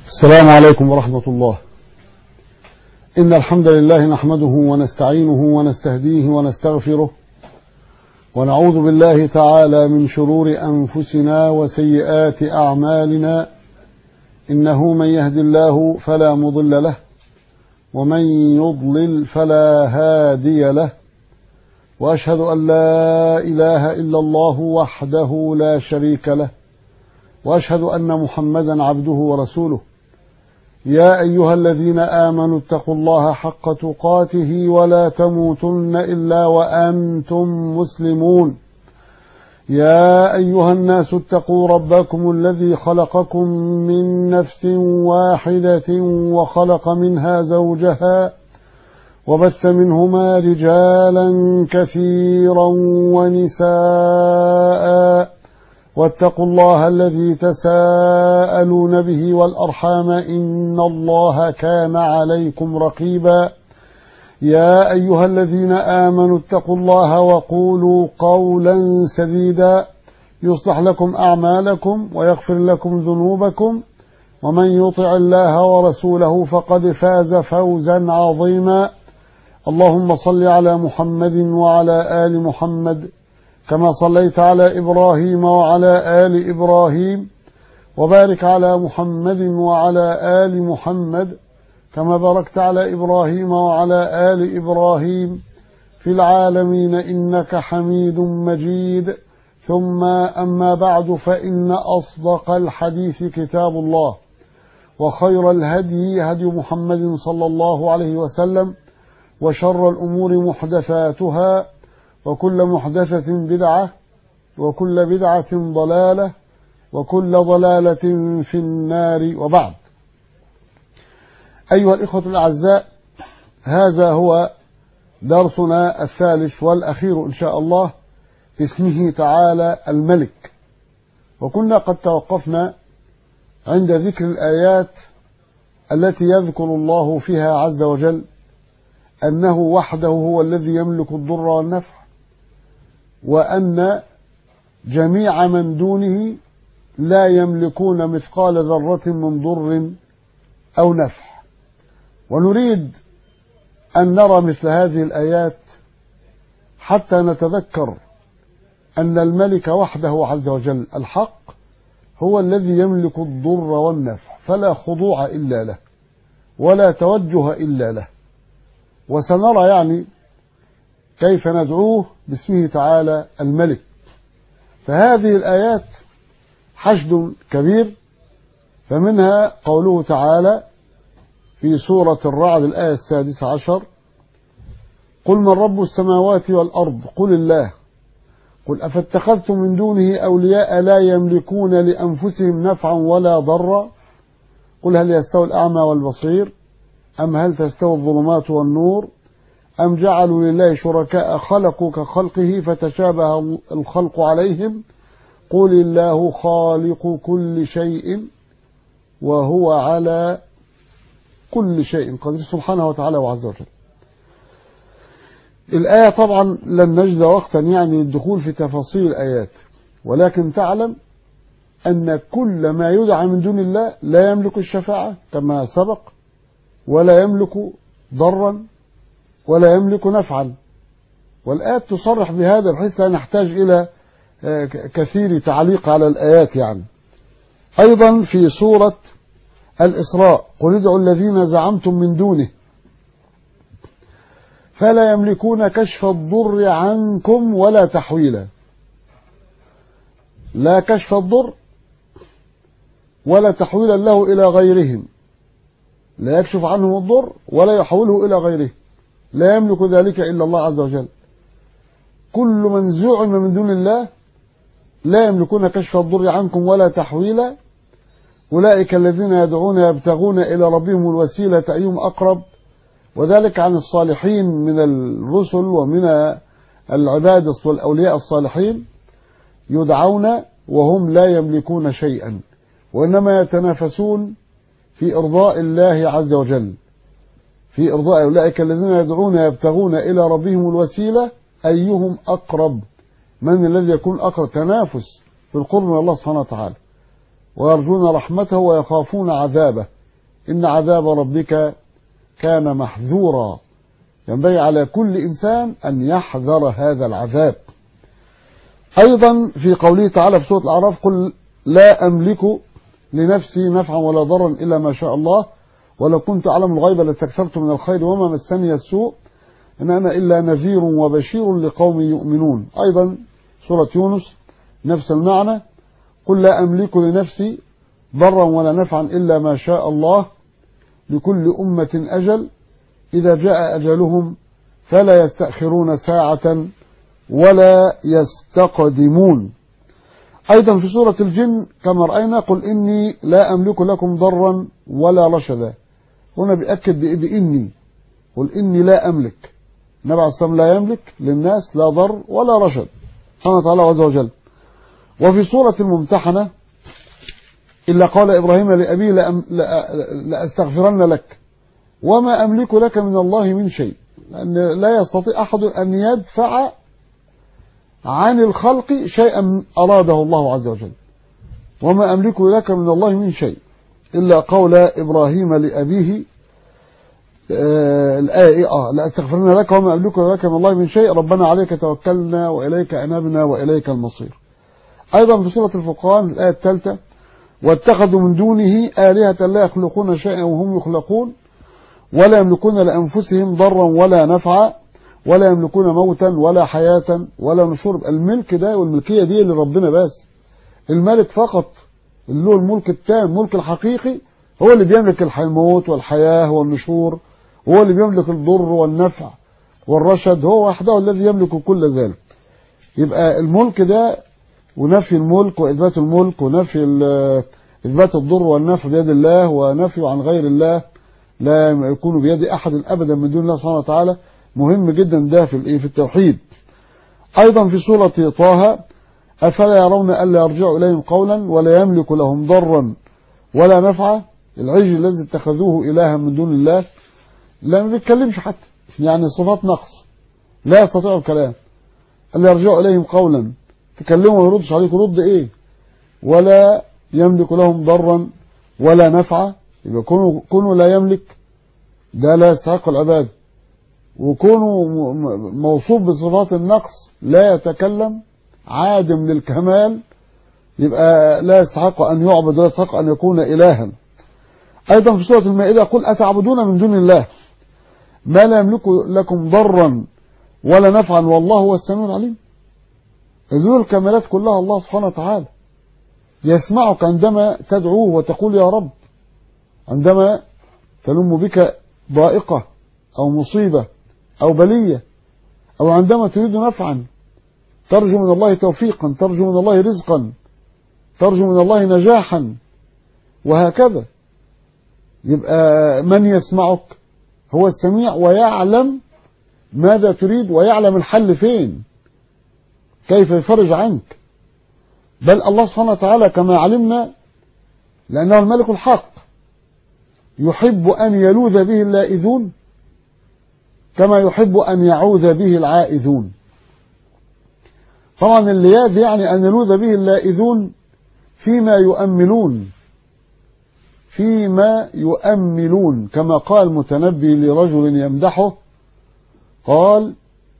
السلام عليكم ورحمة الله إن الحمد لله نحمده ونستعينه ونستهديه ونستغفره ونعوذ بالله تعالى من شرور أنفسنا وسيئات أعمالنا إنه من يهد الله فلا مضل له ومن يضلل فلا هادي له وأشهد أن لا إله إلا الله وحده لا شريك له وأشهد أن محمدا عبده ورسوله يا أيها الذين آمنوا اتقوا الله حق تقاته ولا تموتن إلا وأنتم مسلمون يا أيها الناس اتقوا ربكم الذي خلقكم من نفس واحدة وخلق منها زوجها وبث منهما رجالا كثيرا ونساء واتقوا الله الذي تساءلون به والأرحام إن الله كان عليكم رقيبا يا أيها الذين آمنوا اتقوا الله وقولوا قولا سديدا يصلح لكم أعمالكم ويغفر لكم ذنوبكم ومن يطع الله ورسوله فقد فاز فوزا عظيما اللهم صل على محمد وعلى آل محمد كما صليت على إبراهيم وعلى آل إبراهيم وبارك على محمد وعلى آل محمد كما باركت على إبراهيم وعلى آل إبراهيم في العالمين إنك حميد مجيد ثم أما بعد فإن أصدق الحديث كتاب الله وخير الهدي هدي محمد صلى الله عليه وسلم وشر الأمور محدثاتها وكل محدثة بدعة وكل بدعة ضلالة وكل ضلالة في النار وبعد أيها الإخوة الأعزاء هذا هو درسنا الثالث والأخير إن شاء الله اسمه تعالى الملك وكنا قد توقفنا عند ذكر الآيات التي يذكر الله فيها عز وجل أنه وحده هو الذي يملك الضر والنفع وأن جميع من دونه لا يملكون مثقال ذرة من ضر أو نفع ونريد أن نرى مثل هذه الآيات حتى نتذكر أن الملك وحده عز وجل الحق هو الذي يملك الضر والنفع فلا خضوع إلا له ولا توجه إلا له وسنرى يعني كيف ندعوه باسمه تعالى الملك فهذه الآيات حشد كبير فمنها قوله تعالى في سورة الرعد الآية السادسة عشر قل من رب السماوات والأرض قل الله قل أفاتخذتم من دونه أولياء لا يملكون لأنفسهم نفعا ولا ضرا قل هل يستوي الأعمى والبصير أم هل تستوي الظلمات والنور أم جعلوا لله شركاء خلقوا كخلقه فتشابه الخلق عليهم قل الله خالق كل شيء وهو على كل شيء قدير سبحانه وتعالى وعز وجل الآية طبعا لن نجد وقتا يعني الدخول في تفاصيل الآيات ولكن تعلم أن كل ما يدعى من دون الله لا يملك الشفاعة كما سبق ولا يملك ضرا ولا يملك نفعا والآيات تصرح بهذا بحيث لا نحتاج إلى كثير تعليق على الآيات يعني أيضا في سورة الإسراء قل ادعوا الذين زعمتم من دونه فلا يملكون كشف الضر عنكم ولا تحويلا لا كشف الضر ولا تحويلا له إلى غيرهم لا يكشف عنهم الضر ولا يحوله إلى غيره لا يملك ذلك إلا الله عز وجل كل من زعم من دون الله لا يملكون كشف الضر عنكم ولا تحويلا أولئك الذين يدعون يبتغون إلى ربهم الوسيلة أيهم أقرب وذلك عن الصالحين من الرسل ومن العباد والأولياء الصالحين يدعون وهم لا يملكون شيئا وإنما يتنافسون في إرضاء الله عز وجل في إرضاء أولئك الذين يدعون يبتغون إلى ربهم الوسيلة أيهم أقرب من الذي يكون أقرب تنافس في القرب من الله سبحانه وتعالى ويرجون رحمته ويخافون عذابه إن عذاب ربك كان محذورا ينبغي على كل إنسان أن يحذر هذا العذاب أيضا في قوله تعالى في سورة الأعراف قل لا أملك لنفسي نفعا ولا ضرا إلا ما شاء الله ولو كنت أعلم الغيب لاستكثرت من الخير وما مسني السوء إن أنا إلا نذير وبشير لقوم يؤمنون أيضا سورة يونس نفس المعنى قل لا أملك لنفسي ضرا ولا نفعا إلا ما شاء الله لكل أمة أجل إذا جاء أجلهم فلا يستأخرون ساعة ولا يستقدمون أيضا في سورة الجن كما رأينا قل إني لا أملك لكم ضرا ولا رشدا هنا بيأكد بإني قل إني لا أملك النبي عليه الصلاة لا يملك للناس لا ضر ولا رشد سبحانه وتعالى عز وجل وفي سورة الممتحنة إلا قال إبراهيم لأبيه لأم لأستغفرن لك وما أملك لك من الله من شيء لأن لا يستطيع أحد أن يدفع عن الخلق شيئا أراده الله عز وجل وما أملك لك من الله من شيء إلا قول إبراهيم لأبيه آه الآية آه لا أستغفرنا لك وما أملك لك من الله من شيء ربنا عليك توكلنا وإليك أنابنا وإليك المصير أيضا في سورة الفقران الآية الثالثة واتخذوا من دونه آلهة لا يخلقون شيئا وهم يخلقون ولا يملكون لأنفسهم ضرا ولا نفعا ولا يملكون موتا ولا حياة ولا نشور الملك ده والملكية دي لربنا بس الملك فقط اللي هو الملك التام الملك الحقيقي هو اللي بيملك الموت والحياة والنشور هو اللي بيملك الضر والنفع والرشد هو وحده الذي يملك كل ذلك يبقى الملك ده ونفي الملك وإثبات الملك ونفي إثبات الضر والنفع بيد الله ونفي عن غير الله لا يكون بيد أحد أبدا من دون الله سبحانه وتعالى مهم جدا ده في في التوحيد أيضا في سورة طه أفلا يرون ألا يرجع إليهم قولا ولا يملك لهم ضرا ولا نفعا العجل الذي اتخذوه إلها من دون الله لا ما بيتكلمش حتى يعني صفات نقص لا يستطيع الكلام ألا يرجع إليهم قولا تكلموا وما يردش عليك رد إيه ولا يملك لهم ضرا ولا نفعا يبقى كونه كونه لا يملك ده لا يستحق العباده وكونه موصوف بصفات النقص لا يتكلم عادم للكمال يبقى لا يستحق أن يعبد ولا يستحق أن يكون إلها أيضا في سورة المائدة قل أتعبدون من دون الله ما لا يملك لكم ضرا ولا نفعا والله هو السميع العليم ذو الكمالات كلها الله سبحانه وتعالى يسمعك عندما تدعوه وتقول يا رب عندما تلم بك ضائقة أو مصيبة أو بلية أو عندما تريد نفعا ترجو من الله توفيقا ترجو من الله رزقا ترجو من الله نجاحا وهكذا يبقى من يسمعك هو السميع ويعلم ماذا تريد ويعلم الحل فين كيف يفرج عنك بل الله سبحانه وتعالى كما علمنا لأنه الملك الحق يحب أن يلوذ به اللائذون كما يحب أن يعوذ به العائذون طبعا اللياذ يعني أن يلوذ به اللائذون فيما يؤملون فيما يؤملون كما قال المتنبي لرجل يمدحه قال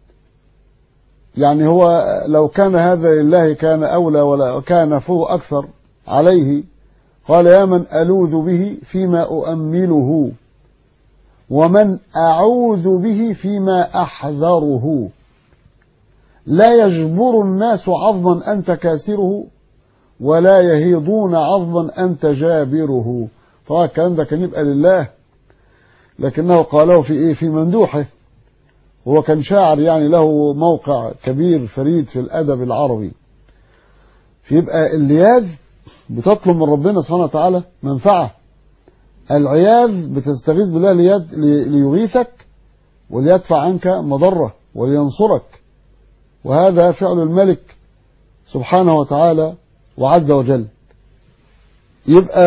يعني هو لو كان هذا لله كان أولى ولا كان فوق أكثر عليه قال يا من ألوذ به فيما أؤمله ومن أعوذ به فيما أحذره لا يجبر الناس عظما أنت كاسره ولا يهيضون عظما أنت جابره طبعا الكلام ده كان يبقى لله لكنه قاله في إيه في مندوحه هو كان شاعر يعني له موقع كبير فريد في الأدب العربي فيبقى اللياذ بتطلب من ربنا سبحانه وتعالى منفعة العياذ بتستغيث بالله ليد ليغيثك وليدفع عنك مضرة ولينصرك وهذا فعل الملك سبحانه وتعالى وعز وجل يبقى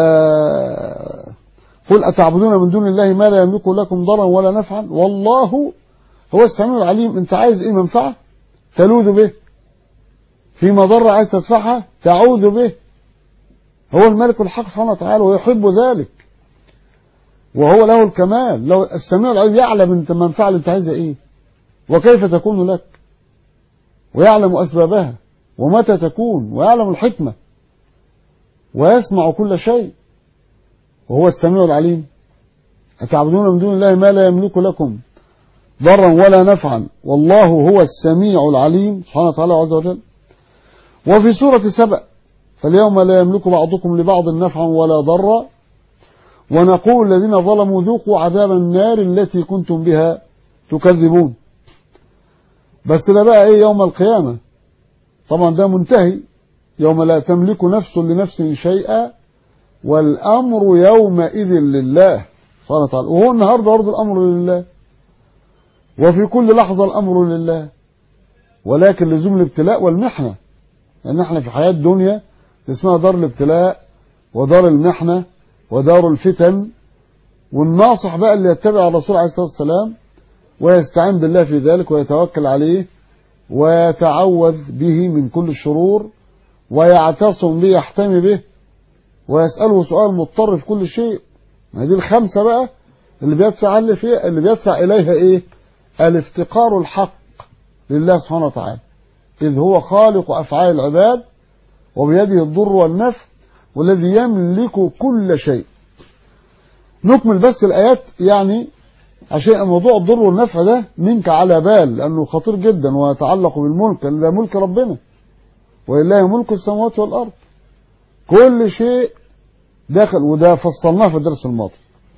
قل أتعبدون من دون الله ما لا يملك لكم ضرا ولا نفعا والله هو السميع العليم انت عايز ايه منفعة تلوذ به في مضرة عايز تدفعها تعوذ به هو الملك الحق سبحانه وتعالى ويحب ذلك وهو له الكمال لو السميع العليم يعلم انت المنفعة اللي انت عايزها ايه وكيف تكون لك ويعلم اسبابها ومتى تكون ويعلم الحكمة ويسمع كل شيء وهو السميع العليم أتعبدون من دون الله ما لا يملك لكم ضرا ولا نفعا والله هو السميع العليم سبحانه وتعالى عز وجل وفي سورة سبأ فاليوم لا يملك بعضكم لبعض نفعا ولا ضرا ونقول الذين ظلموا ذوقوا عذاب النار التي كنتم بها تكذبون بس ده بقى ايه يوم القيامة طبعا ده منتهي يوم لا تملك نفس لنفس شيئا والأمر يومئذ لله سبحانه وتعالى وهو النهارده برضه الأمر لله وفي كل لحظة الأمر لله ولكن لزوم الابتلاء والمحنة لأن احنا في حياة دنيا اسمها دار الابتلاء ودار المحنة ودار الفتن والناصح بقى اللي يتبع الرسول عليه الصلاة والسلام ويستعين بالله في ذلك ويتوكل عليه ويتعوذ به من كل الشرور ويعتصم به يحتمي به ويسأله سؤال مضطر في كل شيء ما دي الخمسة بقى اللي بيدفع اللي فيها اللي بيدفع إليها إيه الافتقار الحق لله سبحانه وتعالى إذ هو خالق أفعال العباد وبيده الضر والنفع والذي يملك كل شيء نكمل بس الآيات يعني عشان موضوع الضر والنفع ده منك على بال لأنه خطير جدا ويتعلق بالملك لأن ده ملك ربنا ولله ملك السماوات والأرض كل شيء داخل وده فصلناه في الدرس الماضي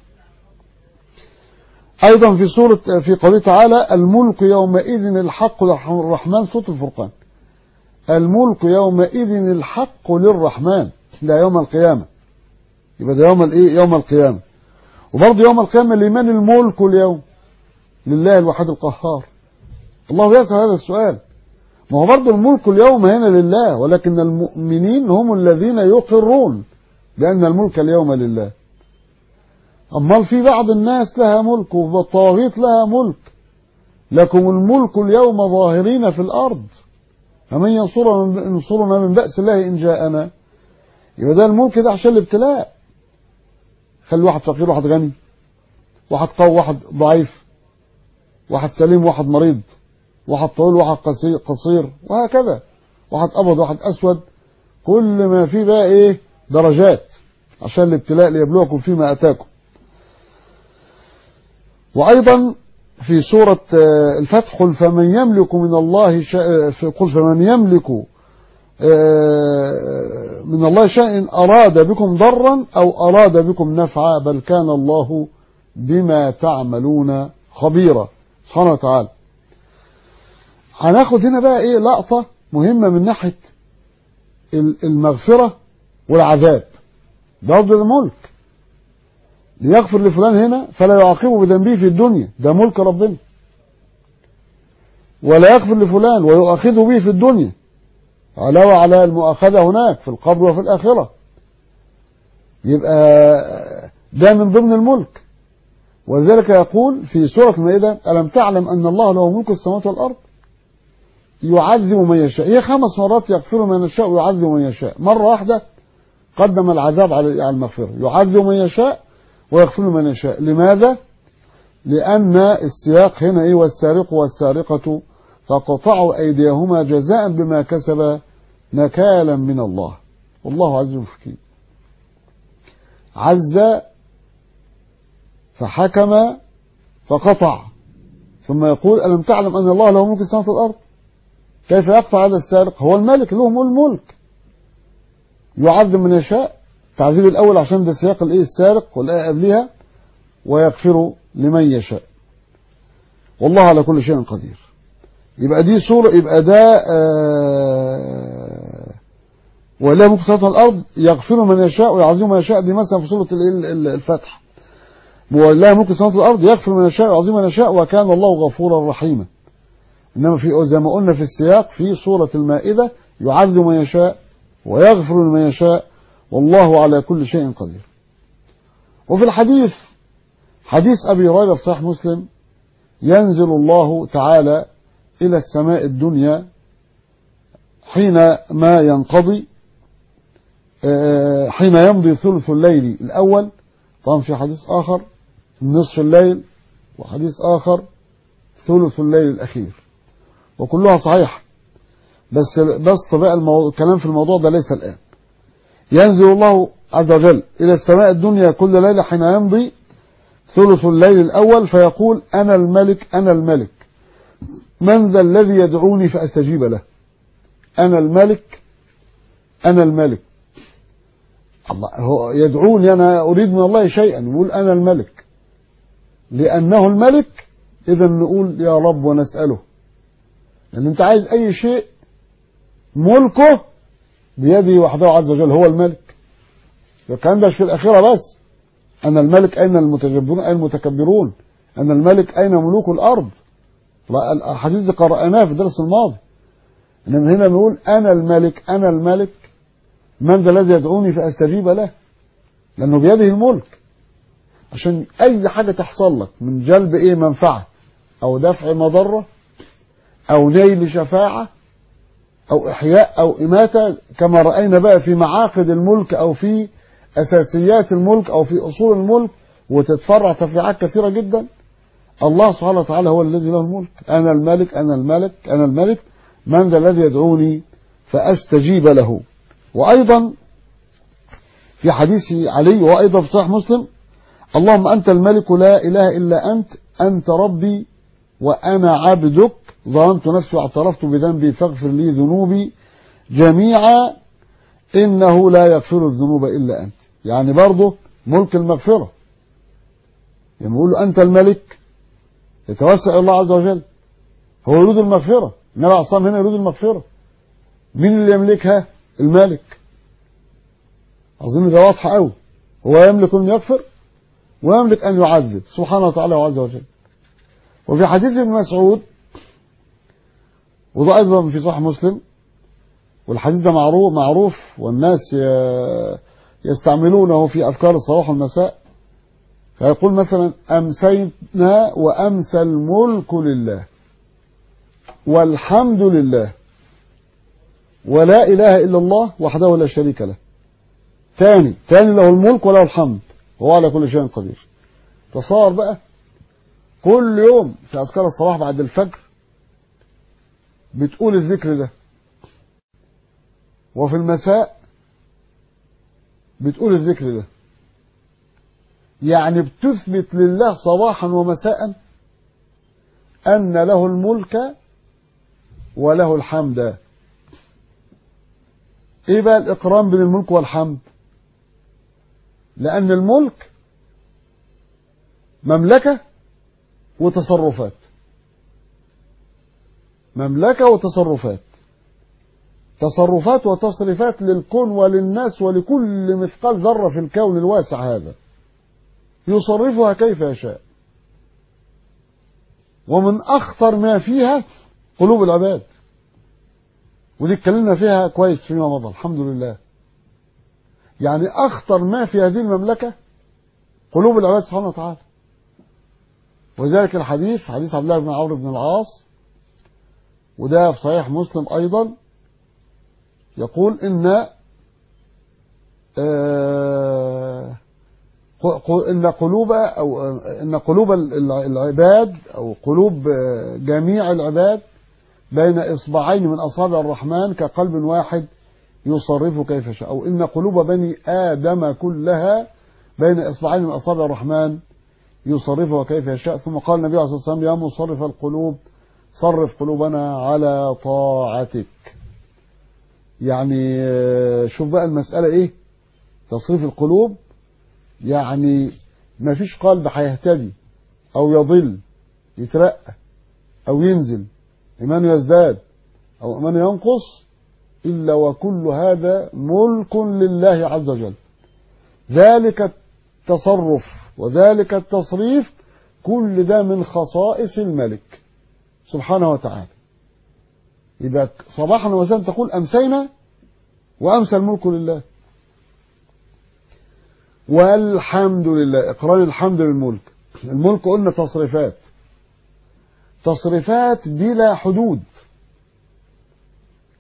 أيضا في سورة في قوله تعالى الملك يومئذ الحق للرحمن سورة الفرقان الملك يومئذ الحق للرحمن ده يوم القيامة يبقى ده يوم الايه يوم القيامة وبرضه يوم القيامة لمن الملك اليوم لله الواحد القهار الله يسأل هذا السؤال ما هو برضه الملك اليوم هنا لله ولكن المؤمنين هم الذين يقرون بأن الملك اليوم لله أمال في بعض الناس لها ملك والطواغيت لها ملك لكم الملك اليوم ظاهرين في الأرض فمن ينصرنا ينصرنا من بأس الله إن جاءنا يبقى ده الملك ده عشان الابتلاء خلي واحد فقير واحد غني واحد قوي واحد ضعيف واحد سليم واحد مريض واحد طويل واحد قصير, قصير وهكذا واحد أبيض واحد أسود كل ما فيه بقى إيه درجات عشان الابتلاء ليبلوكم فيما أتاكم وأيضا في سورة الفتح قل فمن يملك من الله شيء قل فمن يملك من الله شيء أراد بكم ضرا أو أراد بكم نفعا بل كان الله بما تعملون خبيرا سبحانه وتعالى هناخد هنا بقى ايه لقطة مهمة من ناحية المغفرة والعذاب برضه ده ملك ليغفر لفلان هنا فلا يعاقبه بذنبه في الدنيا ده ملك ربنا ولا يغفر لفلان ويؤاخذه به في الدنيا علاوة على المؤاخذة هناك في القبر وفي الآخرة يبقى ده من ضمن الملك ولذلك يقول في سورة المائدة ألم تعلم أن الله له ملك السماوات والأرض يعذب من يشاء هي خمس مرات يغفر من يشاء ويعذب من يشاء مرة واحدة قدم العذاب على المغفرة يعذب من يشاء ويغفر من يشاء لماذا؟ لأن السياق هنا إيه والسارق والسارقة فقطعوا أيديهما جزاء بما كسب نكالا من الله والله عز حكيم عز فحكم فقطع ثم يقول ألم تعلم أن الله له ملك السماوات والأرض كيف يقطع هذا السارق هو الملك له الملك يعذب من يشاء التعذيب الأول عشان ده سياق الإيه السارق والآية قبلها ويغفر لمن يشاء والله على كل شيء قدير يبقى دي سورة يبقى ده آه ولا ملك السماوات والأرض يغفر من يشاء ويعذب من يشاء دي مثلا في سورة الفتح ولله ملك السماوات والأرض يغفر من يشاء ويعذب من يشاء وكان الله غفورا رحيما إنما في زي ما قلنا في السياق في سورة المائدة يعذب من يشاء ويغفر لمن يشاء والله على كل شيء قدير وفي الحديث حديث أبي هريرة في صحيح مسلم ينزل الله تعالى إلى السماء الدنيا حين ما ينقضي حين يمضي ثلث الليل الأول طبعا في حديث آخر نصف الليل وحديث آخر ثلث الليل الأخير وكلها صحيحة بس بس طبيعة الموضوع الكلام في الموضوع ده ليس الآن ينزل الله عز وجل إلى السماء الدنيا كل ليلة حين يمضي ثلث الليل الأول فيقول أنا الملك أنا الملك من ذا الذي يدعوني فأستجيب له أنا الملك أنا الملك الله هو يدعوني أنا أريد من الله شيئا يقول أنا الملك لأنه الملك إذا نقول يا رب ونسأله لأن أنت عايز أي شيء ملكه بيده وحده عز وجل هو الملك الكلام ده في الأخيرة بس أنا الملك أين المتجبرون أين المتكبرون أنا الملك أين ملوك الأرض الحديث ده قرأناه في الدرس الماضي إنما هنا نقول أنا الملك أنا الملك من ذا الذي يدعوني فأستجيب له لأنه بيده الملك عشان أي حاجة تحصل لك من جلب إيه منفعة أو دفع مضرة أو نيل شفاعة أو إحياء أو إماتة كما رأينا بقى في معاقد الملك أو في أساسيات الملك أو في أصول الملك وتتفرع تفريعات كثيرة جدا الله سبحانه وتعالى هو الذي له الملك أنا الملك أنا الملك أنا الملك من ذا الذي يدعوني فأستجيب له وأيضا في حديث علي وأيضا في صحيح مسلم اللهم أنت الملك لا إله إلا أنت أنت ربي وأنا عبدك ظلمت نفسي واعترفت بذنبي فاغفر لي ذنوبي جميعا إنه لا يغفر الذنوب إلا أنت يعني برضه ملك المغفرة يعني يقول له أنت الملك يتوسع الله عز وجل هو يريد المغفرة النبي عليه الصلاة هنا يريد المغفرة مين اللي يملكها الملك أظن ده واضحة أوي هو يملك أن يغفر ويملك أن يعذب سبحانه وتعالى وعز وجل وفي حديث ابن مسعود وده أيضا في صحيح مسلم والحديث ده معروف معروف والناس يستعملونه في أذكار الصباح والمساء فيقول مثلا أمسينا وأمسى الملك لله والحمد لله ولا إله إلا الله وحده لا شريك له تاني تاني له الملك وله الحمد وهو على كل شيء قدير تصور بقى كل يوم في أذكار الصباح بعد الفجر بتقول الذكر ده وفي المساء بتقول الذكر ده يعني بتثبت لله صباحا ومساء أن له الملك وله الحمد ايه بقى الاقران بين الملك والحمد لان الملك مملكه وتصرفات مملكه وتصرفات تصرفات وتصريفات للكون وللناس ولكل مثقال ذره في الكون الواسع هذا يصرفها كيف يشاء ومن اخطر ما فيها قلوب العباد ودي اتكلمنا فيها كويس فيما مضى الحمد لله يعني أخطر ما في هذه المملكة قلوب العباد سبحانه وتعالى وذلك الحديث حديث عبد الله بن عمرو بن العاص وده في صحيح مسلم أيضا يقول إن آه إن قلوب أو إن قلوب العباد أو قلوب جميع العباد بين إصبعين من أصابع الرحمن كقلب واحد يصرف كيف شاء أو إن قلوب بني آدم كلها بين إصبعين من أصابع الرحمن يصرفها كيف يشاء ثم قال النبي عليه الصلاة والسلام يا مصرف القلوب صرف قلوبنا على طاعتك يعني شوف بقى المسألة إيه تصريف القلوب يعني ما فيش قلب هيهتدي أو يضل يترقى أو ينزل إيمانه يزداد أو إيمانه ينقص إلا وكل هذا ملك لله عز وجل ذلك التصرف وذلك التصريف كل ده من خصائص الملك سبحانه وتعالى يبقى صباحا ومساء تقول أمسينا وأمسى الملك لله والحمد لله إقرار الحمد للملك الملك قلنا تصريفات تصريفات بلا حدود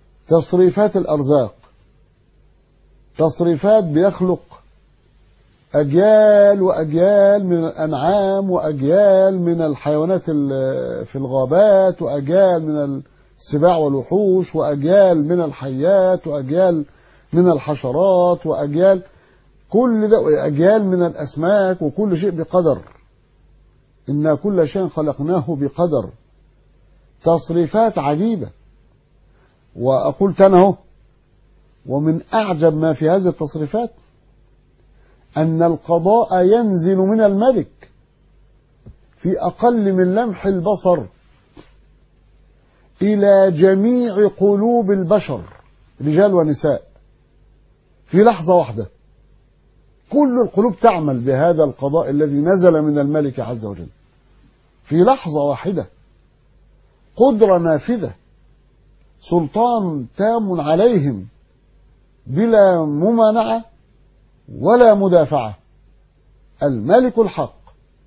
تصريفات الأرزاق تصريفات بيخلق أجيال وأجيال من الأنعام وأجيال من الحيوانات ال- في الغابات وأجيال من السباع والوحوش وأجيال من الحيات وأجيال من الحشرات وأجيال كل ده أجيال من الأسماك وكل شيء بقدر إن كل شيء خلقناه بقدر تصريفات عجيبة وأقول تاني أهو ومن أعجب ما في هذه التصريفات أن القضاء ينزل من الملك في أقل من لمح البصر إلى جميع قلوب البشر رجال ونساء في لحظة واحدة كل القلوب تعمل بهذا القضاء الذي نزل من الملك عز وجل في لحظة واحدة قدرة نافذة سلطان تام عليهم بلا ممانعة ولا مدافعة الملك الحق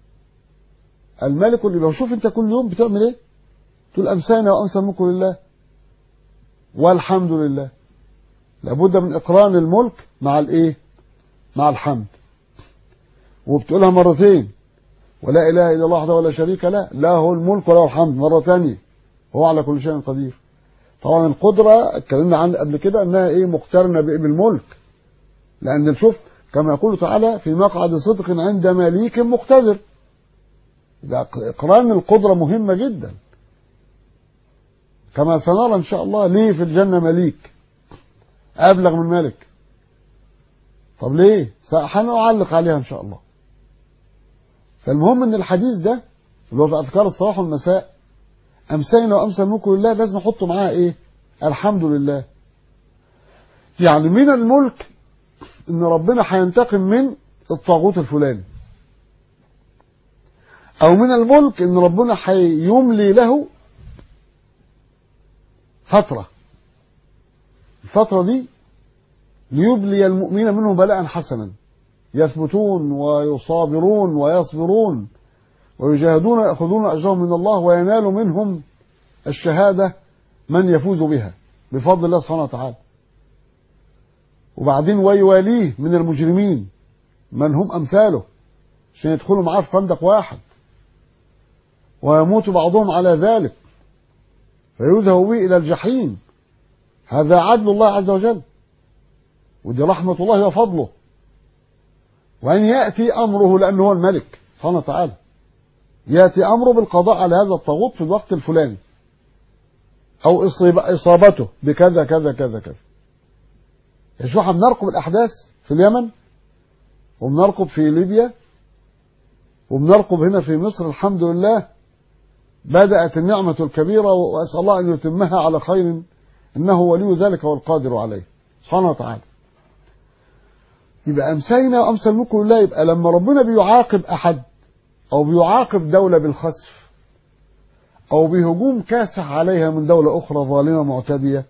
الملك اللي بشوف انت كل يوم بتعمل ايه تقول امسانا وامسى الملك لله والحمد لله لابد من اقران الملك مع الايه مع الحمد وبتقولها مرتين ولا اله الا الله وحده ولا شريك له له الملك وله الحمد مره ثانيه هو على كل شيء قدير طبعا القدره اتكلمنا عن قبل كده انها ايه مقترنه بايه بالملك لان شوف كما يقول تعالى في مقعد صدق عند مليك مقتدر يبقى اقران القدره مهمه جدا كما سنرى ان شاء الله ليه في الجنه مليك ابلغ من ملك طب ليه هنعلق عليها ان شاء الله فالمهم ان الحديث ده اللي هو في اذكار الصباح والمساء امسينا وامسى الملك لله لازم احط معاها ايه الحمد لله يعني من الملك ان ربنا هينتقم من الطاغوت الفلاني او من الملك ان ربنا هيملي له فترة الفترة دي ليبلي المؤمن منه بلاء حسنا يثبتون ويصابرون ويصبرون ويجاهدون ويأخذون أجرهم من الله وينال منهم الشهادة من يفوز بها بفضل الله سبحانه وتعالى وبعدين ويواليه من المجرمين من هم أمثاله عشان يدخلوا معاه في خندق واحد ويموت بعضهم على ذلك فيذهب به إلى الجحيم هذا عدل الله عز وجل ودي رحمة الله وفضله وأن يأتي أمره لأنه هو الملك سبحانه وتعالى يأتي أمره بالقضاء على هذا الطاغوت في الوقت الفلاني أو إصابته بكذا كذا كذا كذا شو احنا بنرقب الأحداث في اليمن وبنرقب في ليبيا وبنرقب هنا في مصر الحمد لله بدأت النعمة الكبيرة وأسأل الله أن يتمها على خير إنه ولي ذلك والقادر عليه سبحانه وتعالى يبقى أمسينا وأمسى الملك لله يبقى لما ربنا بيعاقب أحد أو بيعاقب دولة بالخسف أو بهجوم كاسح عليها من دولة أخرى ظالمة معتدية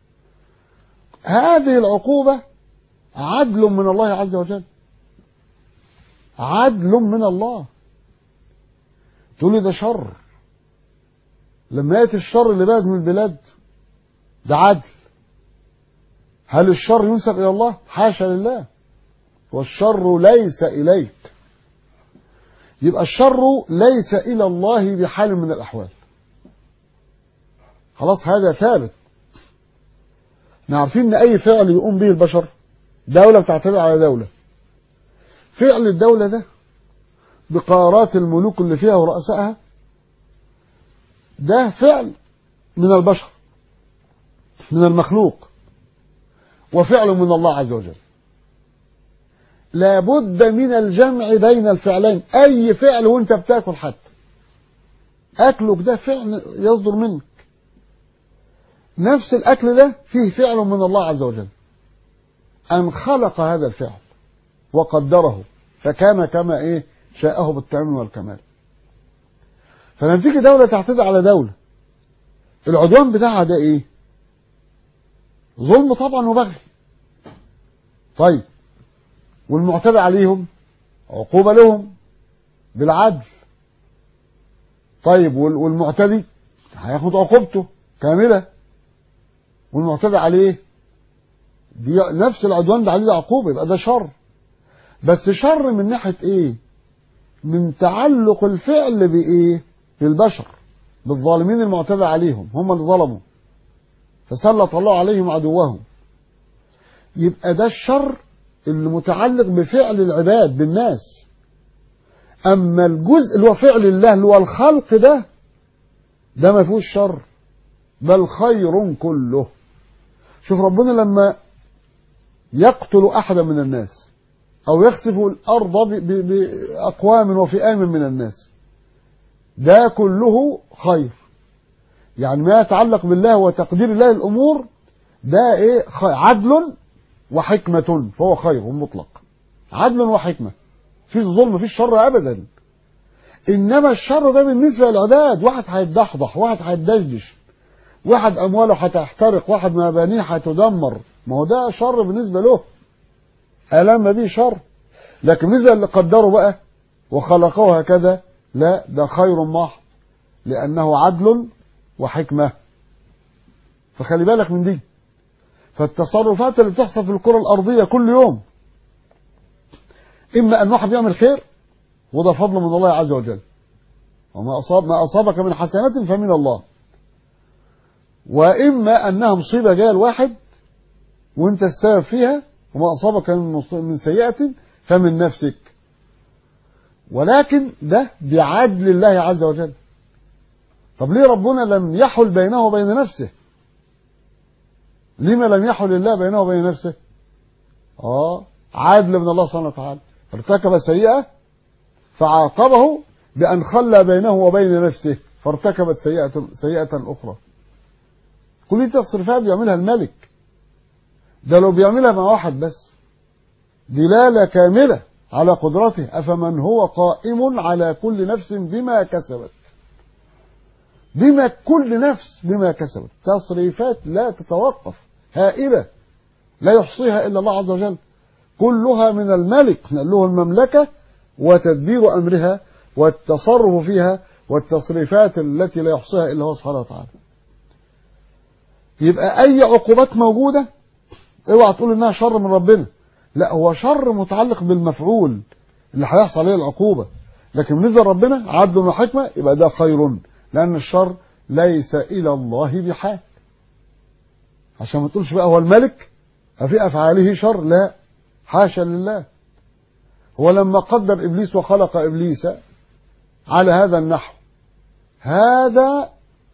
هذه العقوبة عدل من الله عز وجل عدل من الله تقول لي ده شر لما يأتي الشر اللي بلد من البلاد ده عدل هل الشر ينسب إلى الله حاشا لله والشر ليس إليك يبقى الشر ليس إلى الله بحال من الأحوال خلاص هذا ثابت عارفين ان اي فعل يقوم به البشر دولة بتعتمد على دولة فعل الدولة ده بقرارات الملوك اللي فيها ورؤسائها ده فعل من البشر من المخلوق وفعل من الله عز وجل لابد من الجمع بين الفعلين اي فعل وانت بتاكل حتى اكلك ده فعل يصدر منك نفس الأكل ده فيه فعل من الله عز وجل أن خلق هذا الفعل وقدره فكان كما إيه شاءه بالتمام والكمال فلما تيجي دولة تعتدي على دولة العدوان بتاعها ده إيه ظلم طبعا وبغي طيب والمعتدى عليهم عقوبة لهم بالعدل طيب والمعتدي هياخد عقوبته كامله والمعتدى عليه دي نفس العدوان ده عليه عقوبه يبقى ده شر بس شر من ناحية ايه من تعلق الفعل بايه بالبشر بالظالمين المعتدى عليهم هم اللي ظلموا فسلط الله عليهم عدوهم يبقى ده الشر اللي متعلق بفعل العباد بالناس اما الجزء اللي هو فعل الله اللي هو الخلق ده ده ما فيهوش شر بل خير كله شوف ربنا لما يقتل احدا من الناس او يخسف الارض باقوام وفئام من الناس ده كله خير يعني ما يتعلق بالله وتقدير الله الامور ده ايه عدل وحكمة فهو خير مطلق عدل وحكمة فيش ظلم فيش شر ابدا انما الشر ده بالنسبه للعباد واحد هيتدحضح واحد هيتدشدش واحد امواله هتحترق واحد مبانيه هتدمر ما هو ده شر بالنسبه له الم به شر لكن بالنسبه اللي قدره بقى وخلقه هكذا لا ده خير محض لانه عدل وحكمه فخلي بالك من دي فالتصرفات اللي بتحصل في الكره الارضيه كل يوم اما ان واحد بيعمل خير وده فضل من الله عز وجل وما أصاب ما أصابك من حسنة فمن الله وإما أنها مصيبة جاية الواحد وأنت السبب فيها وما أصابك من من سيئة فمن نفسك ولكن ده بعدل الله عز وجل طب ليه ربنا لم يحل بينه وبين نفسه لما لم يحل الله بينه وبين نفسه اه عدل من الله سبحانه وتعالى ارتكب سيئة فعاقبه بأن خلى بينه وبين نفسه فارتكبت سيئة, سيئة أخرى كل دي تصرفات بيعملها الملك ده لو بيعملها مع واحد بس دلالة كاملة على قدرته أفمن هو قائم على كل نفس بما كسبت بما كل نفس بما كسبت تصريفات لا تتوقف هائلة لا يحصيها إلا الله عز وجل كلها من الملك له المملكة وتدبير أمرها والتصرف فيها والتصريفات التي لا يحصيها إلا هو سبحانه وتعالى يبقى أي عقوبات موجودة اوعى تقول إنها شر من ربنا لا هو شر متعلق بالمفعول اللي هيحصل عليه العقوبة لكن بالنسبة لربنا عدل وحكمة يبقى ده خير لأن الشر ليس إلى الله بحال عشان ما تقولش بقى هو الملك ففي أفعاله شر لا حاشا لله هو لما قدر إبليس وخلق إبليس على هذا النحو هذا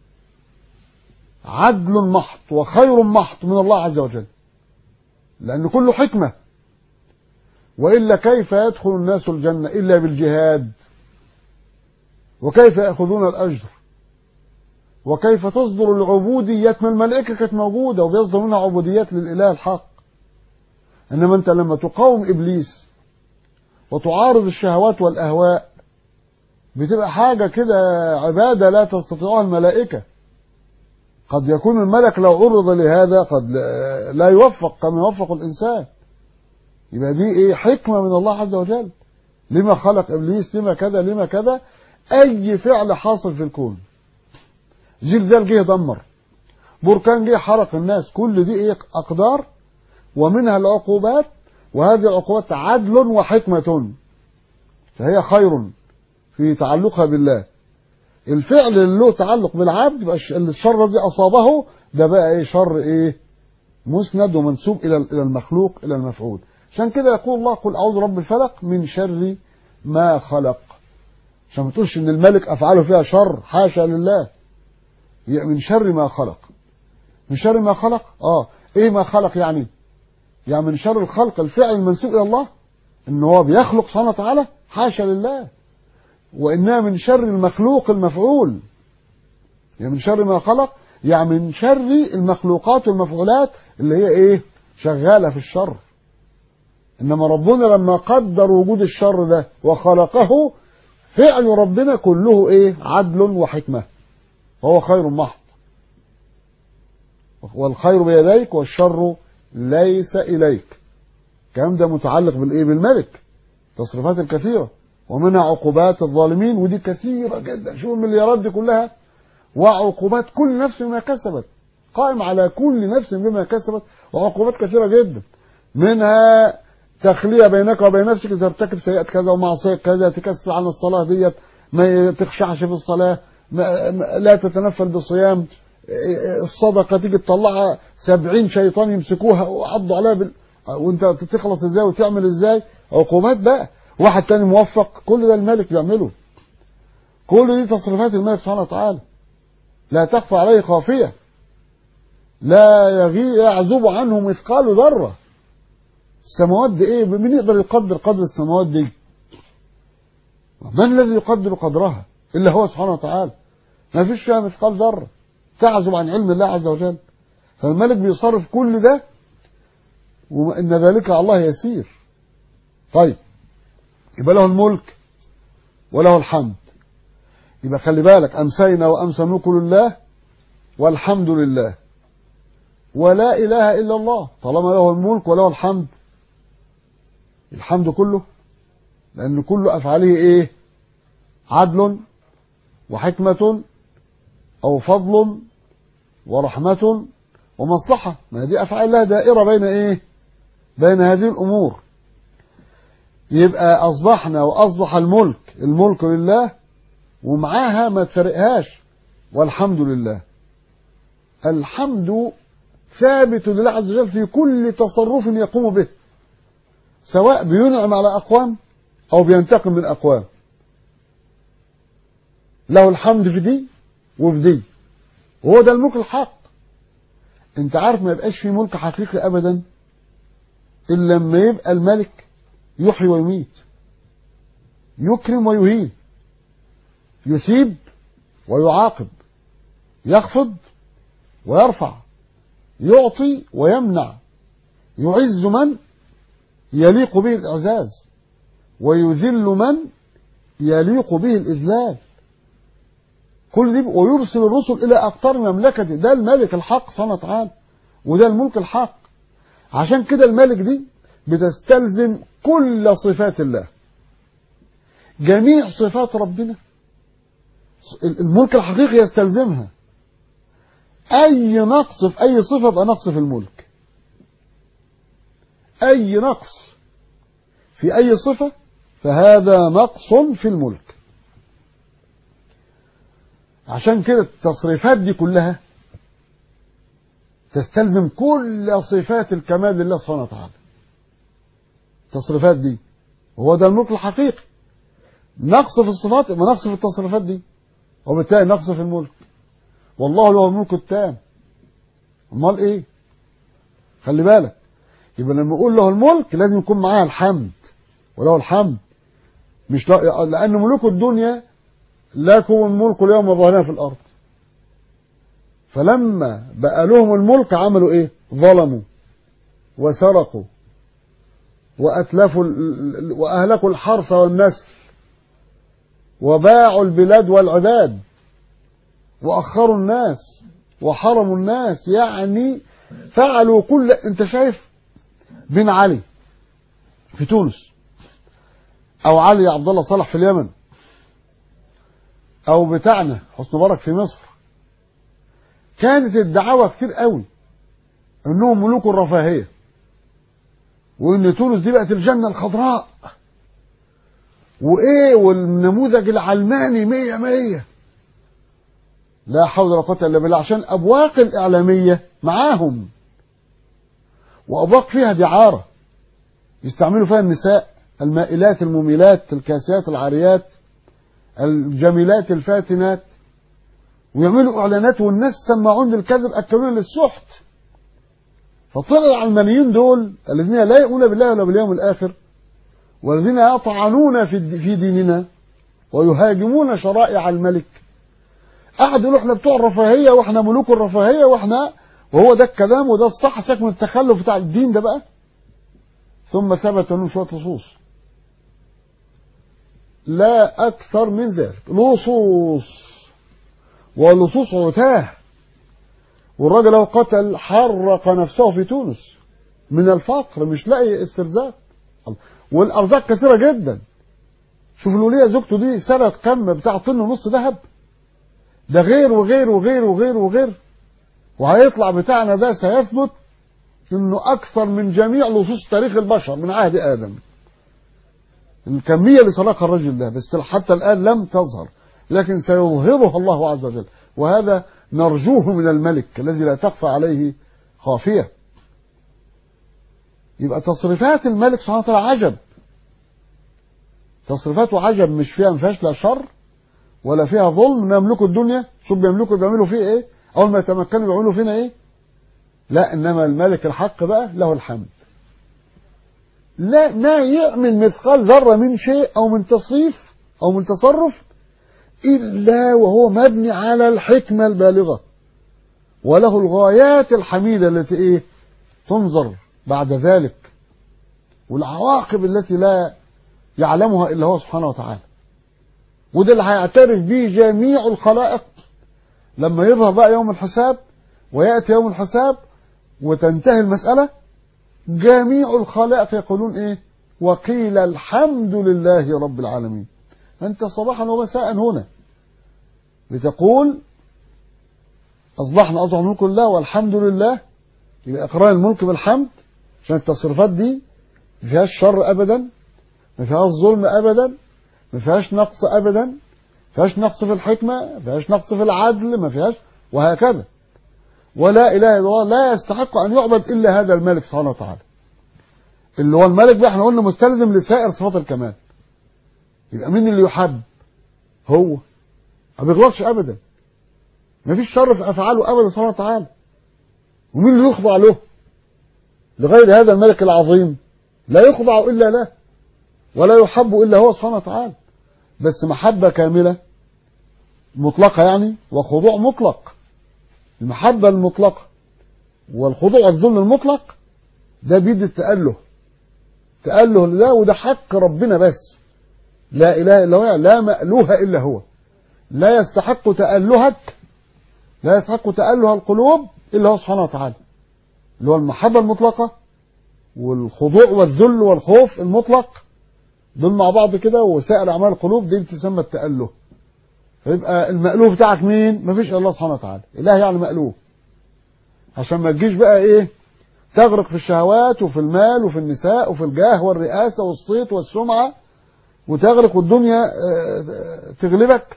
عدل محض وخير محض من الله عز وجل لأن كله حكمة وإلا كيف يدخل الناس الجنة إلا بالجهاد وكيف يأخذون الأجر وكيف تصدر العبوديات ما الملائكة كانت موجودة وبيصدر منها عبوديات للإله الحق إنما أنت لما تقاوم إبليس وتعارض الشهوات والأهواء بتبقى حاجة كده عبادة لا تستطيعها الملائكة قد يكون الملك لو عرض لهذا قد لا يوفق كما يوفق الإنسان يبقى دي إيه حكمة من الله عز وجل لما خلق إبليس لما كذا لما كذا أي فعل حاصل في الكون زلزال جه دمر بركان جه حرق الناس كل دي إيه أقدار ومنها العقوبات وهذه العقوبات عدل وحكمة فهي خير في تعلقها بالله الفعل اللي له تعلق بالعبد يبقى الشر الذي أصابه ده بقى إيه شر إيه مسند ومنسوب إلى إلى المخلوق إلى المفعول عشان كده يقول الله قل أعوذ رب الفلق من شر ما خلق عشان ما تقولش إن الملك أفعاله فيها شر حاشا لله من شر ما خلق من شر ما خلق آه إيه ما خلق يعني يعني من شر الخلق الفعل المنسوب إلى الله إن هو بيخلق سبحانه وتعالى حاشا لله وإنها من شر المخلوق المفعول يعني من شر ما خلق يعني من شر المخلوقات والمفعولات اللي هي إيه شغالة في الشر إنما ربنا لما قدر وجود الشر ده وخلقه فعل ربنا كله إيه عدل وحكمة وهو خير محض والخير بيديك والشر ليس إليك الكلام ده متعلق بالإيه بالملك تصرفات الكثيرة ومنها عقوبات الظالمين ودي كثيرة جدا شوف المليارات دي كلها وعقوبات كل نفس بما كسبت قائم على كل نفس بما كسبت وعقوبات كثيرة جدا منها تخليه بينك وبين نفسك ترتكب سيئة كذا ومعصية كذا تكسل عن الصلاة ديت ما تخشعش في الصلاة ما ما لا تتنفل بالصيام الصدقة تيجي تطلعها سبعين شيطان يمسكوها وعضوا عليها بال... وانت تخلص ازاي وتعمل ازاي عقوبات بقى واحد تاني موفق كل ده الملك بيعمله كل دي تصرفات الملك سبحانه وتعالى لا تخفى عليه خافية لا يغي يعزب عنه مثقال ذرة السماوات دي ايه مين يقدر يقدر قدر السماوات دي من الذي يقدر قدرها الا هو سبحانه وتعالى ما فيش فيها مثقال ذرة تعزب عن علم الله عز وجل فالملك بيصرف كل ده وإن ذلك على الله يسير طيب يبقى له الملك وله الحمد يبقى خلي بالك أمسينا وأمسى ملك لله والحمد لله ولا إله إلا الله طالما له الملك وله الحمد الحمد كله لأن كل أفعاله إيه عدل وحكمة أو فضل ورحمة ومصلحة ما دي أفعال الله دائرة بين إيه بين هذه الأمور يبقى أصبحنا وأصبح الملك الملك لله ومعاها ما تفرقهاش والحمد لله الحمد ثابت لله عز وجل في كل تصرف يقوم به سواء بينعم على أقوام أو بينتقم من أقوام له الحمد في دي وفي دي وهو ده الملك الحق انت عارف ما يبقاش في ملك حقيقي ابدا الا لما يبقى الملك يحيي ويميت يكرم ويهين يثيب ويعاقب يخفض ويرفع يعطي ويمنع يعز من يليق به الاعزاز ويذل من يليق به الاذلال كل دي ويرسل الرسل الى اقطار مملكته ده الملك الحق سبحانه وتعالى وده الملك الحق عشان كده الملك دي بتستلزم كل صفات الله جميع صفات ربنا الملك الحقيقي يستلزمها اي نقص في اي صفه يبقى نقص في الملك اي نقص في اي صفه فهذا نقص في الملك عشان كده التصريفات دي كلها تستلزم كل صفات الكمال لله سبحانه وتعالى التصريفات دي وهو ده الملك الحقيقي نقص في الصفات يبقى نقص في التصريفات دي وبالتالي نقص في الملك والله له الملك التام امال ايه خلي بالك يبقى لما اقول له الملك لازم يكون معاه الحمد وله الحمد مش لا لان ملوك الدنيا لكم الملك اليوم ظاهرين في الارض فلما بقى لهم الملك عملوا ايه ظلموا وسرقوا واتلفوا واهلكوا الحرث والنسل وباعوا البلاد والعباد واخروا الناس وحرموا الناس يعني فعلوا كل انت شايف بن علي في تونس او علي عبد الله صالح في اليمن او بتاعنا حسن مبارك في مصر كانت الدعاوى كتير قوي انهم ملوك الرفاهيه وان تونس دي بقت الجنه الخضراء وايه والنموذج العلماني مية مية لا حول ولا قوه الا بالله عشان ابواق الاعلاميه معاهم وابواق فيها دعاره يستعملوا فيها النساء المائلات المميلات الكاسيات العاريات الجميلات الفاتنات ويعملوا اعلانات والناس سمعون للكذب اكلون للسحت فطلع العلمانيين دول الذين لا يؤمنون بالله ولا باليوم الاخر والذين يطعنون في في ديننا ويهاجمون شرائع الملك قعدوا يقولوا احنا بتوع الرفاهيه واحنا ملوك الرفاهيه واحنا وهو ده الكلام وده الصح سيبك من التخلف بتاع الدين ده بقى ثم ثبت انهم شويه لصوص لا اكثر من ذلك لصوص ولصوص عتاه والراجل لو قتل حرق نفسه في تونس من الفقر مش لاقي استرزاق والارزاق كثيره جدا شوف الوليه زوجته دي سرقت كم بتاع طن ونص ذهب ده غير وغير وغير وغير وغير وهيطلع بتاعنا ده سيثبت انه اكثر من جميع لصوص تاريخ البشر من عهد ادم الكميه اللي سرقها الرجل ده بس حتى الان لم تظهر لكن سيظهرها الله عز وجل وهذا نرجوه من الملك الذي لا تخفى عليه خافيه يبقى تصريفات الملك سبحانه وتعالى عجب تصريفاته عجب مش فيها ما فيهاش لا شر ولا فيها ظلم يملكوا الدنيا شوف بيملكوا بيعملوا فيه ايه اول ما يتمكنوا بيعملوا فينا ايه لا انما الملك الحق بقى له الحمد لا ما يعمل مثقال ذره من شيء او من تصريف او من تصرف الا وهو مبني على الحكمه البالغه وله الغايات الحميده التي ايه تنظر بعد ذلك والعواقب التي لا يعلمها الا هو سبحانه وتعالى وده اللي هيعترف به جميع الخلائق لما يظهر بقى يوم الحساب وياتي يوم الحساب وتنتهي المساله جميع الخلائق يقولون ايه وقيل الحمد لله رب العالمين انت صباحا ومساء هنا لتقول اصبحنا اصبح ملك الله والحمد لله يبقى اقرار الملك بالحمد عشان التصرفات دي ما فيهاش شر ابدا ما فيهاش ظلم ابدا ما فيهاش نقص ابدا ما فيهاش نقص في الحكمه ما فيهاش نقص في العدل ما فيهاش وهكذا ولا اله الا الله لا يستحق ان يعبد الا هذا الملك سبحانه وتعالى اللي هو الملك بقى احنا قلنا مستلزم لسائر صفات الكمال يبقى مين اللي يحب هو ما بيغلطش ابدا ما فيش شر في افعاله ابدا سبحانه وتعالى ومين اللي يخضع له لغير هذا الملك العظيم لا يخضع الا له ولا يحب الا هو سبحانه وتعالى بس محبه كامله مطلقه يعني وخضوع مطلق المحبه المطلقه والخضوع والذل المطلق ده بيد التأله تأله لله وده حق ربنا بس لا إله إلا هو لا مألوه إلا هو لا يستحق تألهك لا يستحق تأله القلوب إلا هو سبحانه وتعالى اللي هو المحبة المطلقة والخضوع والذل والخوف المطلق دول مع بعض كده وسائر أعمال القلوب دي بتسمى التأله فيبقى المألوه بتاعك مين؟ مفيش إلا الله سبحانه وتعالى إله يعني مألوه عشان ما تجيش بقى إيه تغرق في الشهوات وفي المال وفي النساء وفي الجاه والرئاسة والصيت والسمعة وتغرق والدنيا تغلبك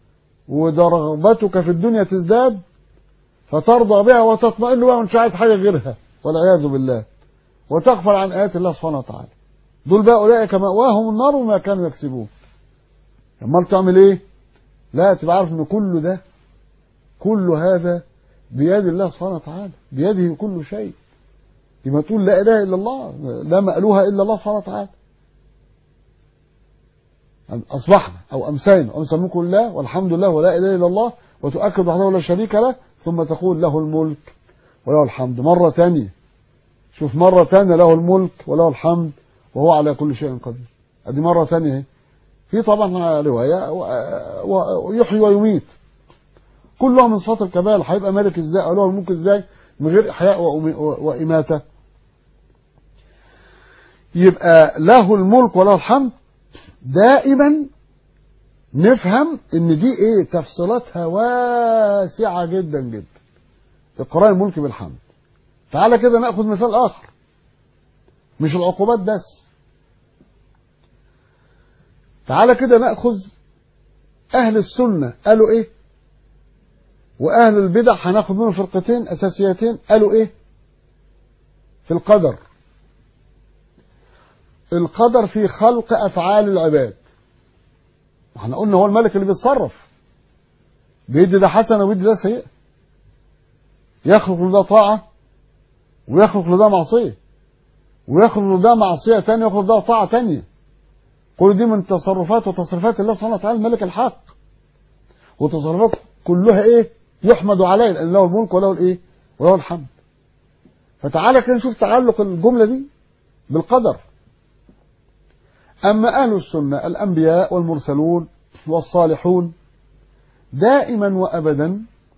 ورغبتك في الدنيا تزداد فترضى بها وتطمئن بها ومش عايز حاجة غيرها والعياذ بالله وتغفل عن آيات الله سبحانه وتعالى دول بقى أولئك مأواهم النار وما كانوا يكسبون امال تعمل ايه لا تبقى عارف ان كل ده كل هذا بيد الله سبحانه وتعالى بيده كل شيء يبقى تقول لا اله الا الله لا مألوها الا الله سبحانه وتعالى اصبحنا او امسينا امسى ملك الله والحمد لله ولا اله الا الله وتؤكد وحده لا شريك له ثم تقول له الملك وله الحمد مره ثانيه شوف مره ثانيه له الملك وله الحمد وهو على كل شيء قدير ادي مره ثانيه اهي في طبعا روايه ويحيي ويميت كلها من صفات الكمال هيبقى ملك ازاي او له الملك ازاي من غير احياء واماته يبقى له الملك وله الحمد دائما نفهم ان دي ايه تفصيلاتها واسعه جدا جدا اقرار الملك بالحمد تعالى كده ناخذ مثال اخر مش العقوبات بس تعالى كده ناخذ اهل السنه قالوا ايه واهل البدع هناخد منهم فرقتين اساسيتين قالوا ايه في القدر القدر في خلق افعال العباد احنا قلنا هو الملك اللي بيتصرف بيدي ده حسنه وبيدي ده سيئه يخلق لده طاعه ويخلق لده معصيه ويخلق لده معصيه ثانيه ويخلق لده طاعه ثانيه كل دي من تصرفات وتصرفات الله سبحانه وتعالى الملك الحق وتصرفات كلها ايه يحمد عليه لان له الملك وله الايه وله الحمد فتعالى كده نشوف تعلق الجمله دي بالقدر أما أهل السنة الأنبياء والمرسلون والصالحون دائما وأبدا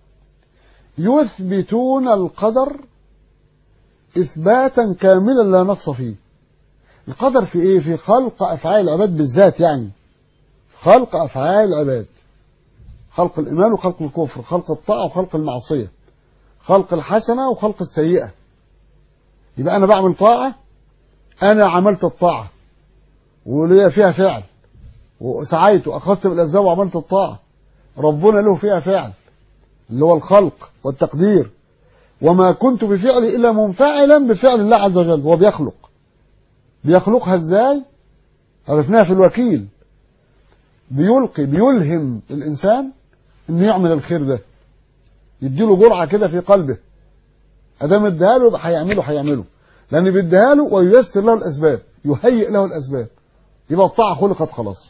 يثبتون القدر إثباتا كاملا لا نقص فيه القدر في إيه؟ في خلق أفعال العباد بالذات يعني خلق أفعال العباد خلق الإيمان وخلق الكفر خلق الطاعة وخلق المعصية خلق الحسنة وخلق السيئة يبقى أنا بعمل طاعة أنا عملت الطاعة وليا فيها فعل وسعيت وأخذت بالأسباب وعملت الطاعة ربنا له فيها فعل اللي هو الخلق والتقدير وما كنت بفعلي إلا منفعلا بفعل الله عز وجل هو بيخلق بيخلقها ازاي عرفناها في الوكيل بيلقي بيلهم الإنسان إنه يعمل الخير ده يديله جرعة كده في قلبه أدام اداها له يبقى هيعمله هيعمله لأن بيديها له وييسر له الأسباب يهيئ له الأسباب يبقى الطاعة خلقت خلاص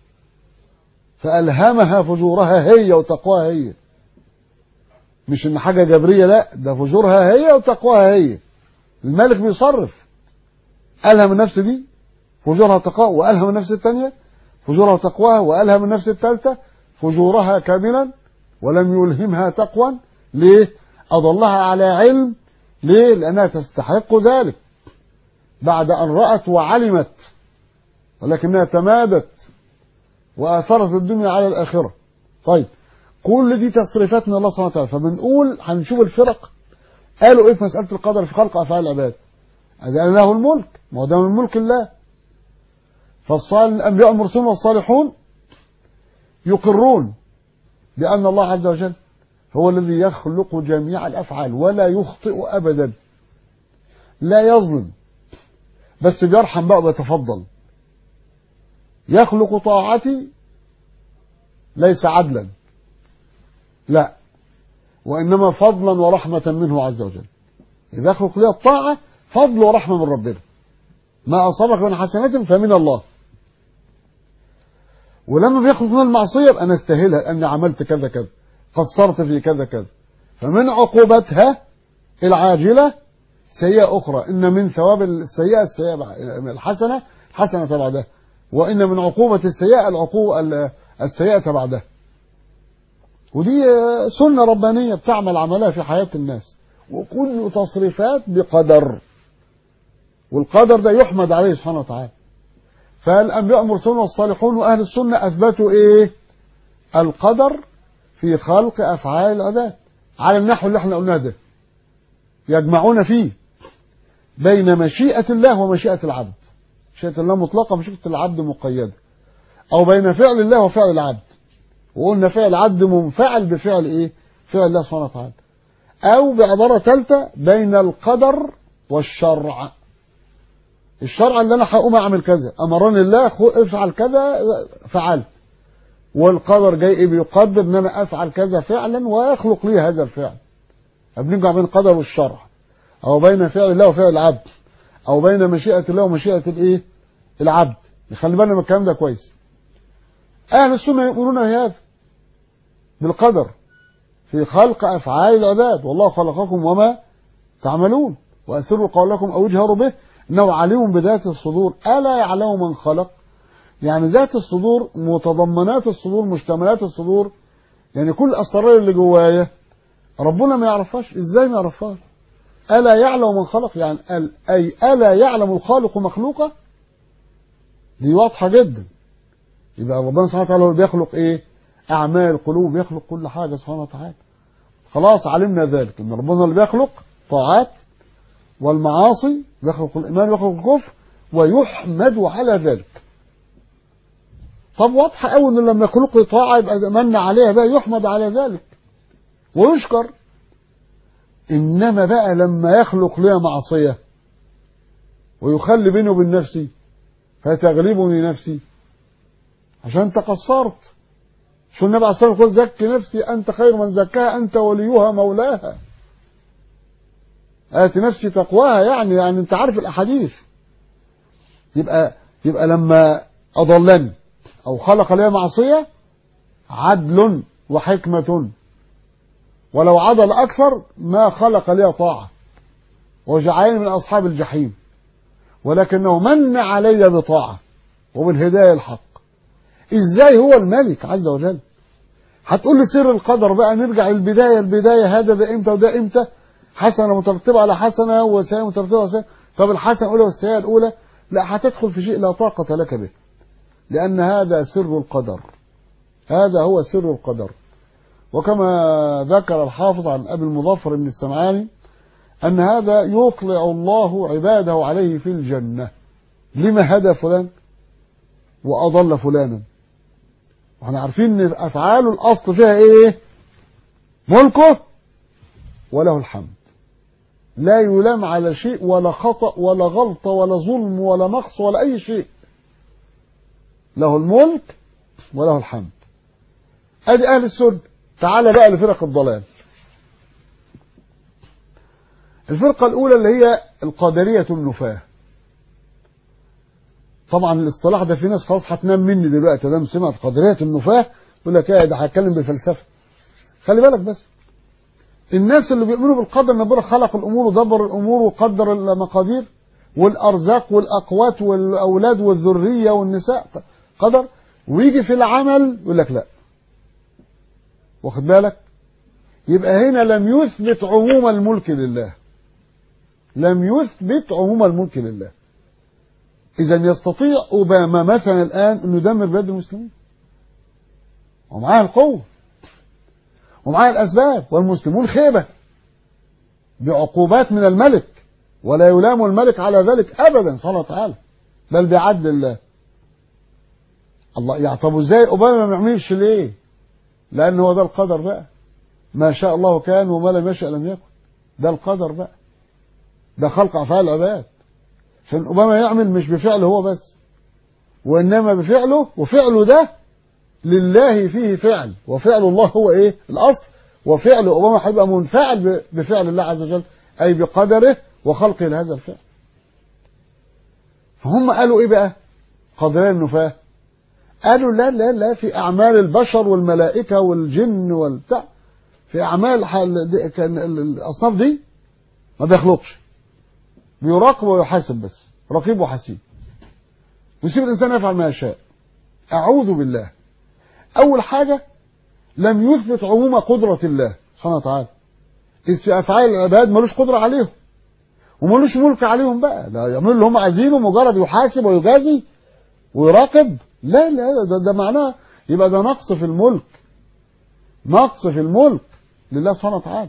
فألهمها فجورها هي وتقواها هي مش إن حاجة جبرية لا ده فجورها هي وتقواها هي الملك بيصرف ألهم النفس دي فجورها تقوى وألهم النفس الثانية فجورها وتقواها وألهم النفس الثالثة فجورها كاملا ولم يلهمها تقوى ليه أضلها على علم ليه لأنها تستحق ذلك بعد أن رأت وعلمت ولكنها تمادت وآثرت الدنيا على الآخرة طيب كل دي تصريفات من الله سبحانه وتعالى فبنقول هنشوف الفرق قالوا ايه في مسألة القدر في خلق أفعال العباد أذن له الملك ما هو ده من ملك الله فالصالح الأنبياء المرسلون والصالحون يقرون بأن الله عز وجل هو الذي يخلق جميع الأفعال ولا يخطئ أبدا لا يظلم بس بيرحم بقى ويتفضل يخلق طاعتي ليس عدلا لا وإنما فضلا ورحمة منه عز وجل إذا يخلق لي الطاعة فضل ورحمة من ربنا ما أصابك من حسنات فمن الله ولما بيخلق لنا المعصية يبقى أنا استاهلها لأني عملت كذا كذا قصرت في كذا كذا فمن عقوبتها العاجلة سيئة أخرى إن من ثواب السيئة السيئة الحسنة حسنة بعدها وإن من عقوبة السيئة العقوبة السيئة بعدها ودي سنة ربانية بتعمل عملها في حياة الناس وكل تصريفات بقدر والقدر ده يحمد عليه سبحانه وتعالى فالأنبياء المرسلون والصالحون وأهل السنة أثبتوا إيه القدر في خلق أفعال العباد على النحو اللي احنا قلناه ده يجمعون فيه بين مشيئة الله ومشيئة العبد مشيئة الله مطلقة مشيئة العبد مقيدة أو بين فعل الله وفعل العبد وقلنا فعل العبد منفعل بفعل إيه فعل الله سبحانه وتعالى أو بعبارة ثالثة بين القدر والشرع الشرع اللي أنا هقوم أعمل كذا أمرني الله افعل كذا فعلت والقدر جاي إيه بيقدر إن أنا أفعل كذا فعلا ويخلق لي هذا الفعل بنجمع بين القدر والشرع أو بين فعل الله وفعل العبد أو بين مشيئة الله ومشيئة الإيه العبد خلي بالنا من الكلام ده كويس أهل السنة يؤمنون بهذا بالقدر في خلق أفعال العباد والله خلقكم وما تعملون وأسروا قولكم أو اجهروا به إنه عليم بذات الصدور ألا يعلم من خلق يعني ذات الصدور متضمنات الصدور مشتملات الصدور يعني كل الأسرار اللي جوايا ربنا ما يعرفهاش إزاي ما يعرفهاش ألا يعلم من خلق يعني أي ألا يعلم الخالق مخلوقه دي واضحة جدا يبقى ربنا سبحانه وتعالى هو بيخلق إيه أعمال القلوب يخلق كل حاجة سبحانه وتعالى خلاص علمنا ذلك إن ربنا اللي بيخلق طاعات والمعاصي يخلق الإيمان ويخلق الكفر ويحمد على ذلك طب واضحة قوي إن لما يخلق لي طاعة يبقى من عليها بقى يحمد على ذلك ويشكر إنما بقى لما يخلق لي معصية ويخلي بيني وبين نفسي فتغلبني نفسي عشان انت قصرت شو النبي عليه الصلاه والسلام يقول زكي نفسي انت خير من زكاها انت وليها مولاها آتي نفسي تقواها يعني يعني انت عارف الاحاديث يبقى يبقى لما اضلني او خلق لي معصيه عدل وحكمه ولو عدل اكثر ما خلق لي طاعه وجعلني من اصحاب الجحيم ولكنه من علي بطاعه وبالهدايه الحق ازاي هو الملك عز وجل هتقول لي سر القدر بقى نرجع للبدايه البدايه هذا ده امتى وده امتى حسنه مترتبه على حسنه وسيئه مترتبه على سيئه طب الحسنه الاولى والسيئه الاولى لا هتدخل في شيء لا طاقه لك به لان هذا سر القدر هذا هو سر القدر وكما ذكر الحافظ عن ابي المظفر بن السمعاني أن هذا يطلع الله عباده عليه في الجنة لما هدى فلان وأضل فلانا واحنا عارفين ان افعاله الاصل فيها ايه ملكه وله الحمد لا يلام على شيء ولا خطأ ولا غلطة ولا ظلم ولا نقص ولا أي شيء له الملك وله الحمد ادي اهل السنه تعال بقى لفرق الضلال الفرقة الأولى اللي هي القادرية النفاة طبعا الاصطلاح ده في ناس خلاص هتنام مني دلوقتي ده سمعت قادرية النفاة يقول لك ايه ده هتكلم بالفلسفة خلي بالك بس الناس اللي بيؤمنوا بالقدر ان ربنا خلق الامور ودبر الامور وقدر المقادير والارزاق والاقوات والاولاد والذريه والنساء قدر ويجي في العمل يقول لك لا واخد بالك يبقى هنا لم يثبت عموم الملك لله لم يثبت عموم الملك لله اذا يستطيع اوباما مثلا الان انه يدمر بلاد المسلمين ومعاه القوه ومعاه الاسباب والمسلمون خيبه بعقوبات من الملك ولا يلام الملك على ذلك ابدا سبحانه وتعالى بل بعدل الله الله يعني طب ازاي اوباما ما يعملش ليه لان هو ده القدر بقى ما شاء الله كان وما لم يشاء لم يكن ده القدر بقى ده خلق افعال العباد عشان اوباما يعمل مش بفعله هو بس وانما بفعله وفعله ده لله فيه فعل وفعل الله هو ايه الاصل وفعل اوباما هيبقى منفعل بفعل الله عز وجل اي بقدره وخلقه لهذا الفعل فهم قالوا ايه بقى قادرين النفاه قالوا لا لا لا في اعمال البشر والملائكه والجن والبتاع في اعمال كان الاصناف دي ما بيخلقش بيراقب ويحاسب بس رقيب وحسيب ويسيب الانسان يفعل ما يشاء اعوذ بالله اول حاجه لم يثبت عموم قدره الله سبحانه وتعالى اذ في افعال العباد ملوش قدره عليهم وملوش ملك عليهم بقى لا يعملوا اللي هم عايزينه مجرد يحاسب ويجازي ويراقب لا لا ده, ده معناه يبقى ده نقص في الملك نقص في الملك لله سبحانه وتعالى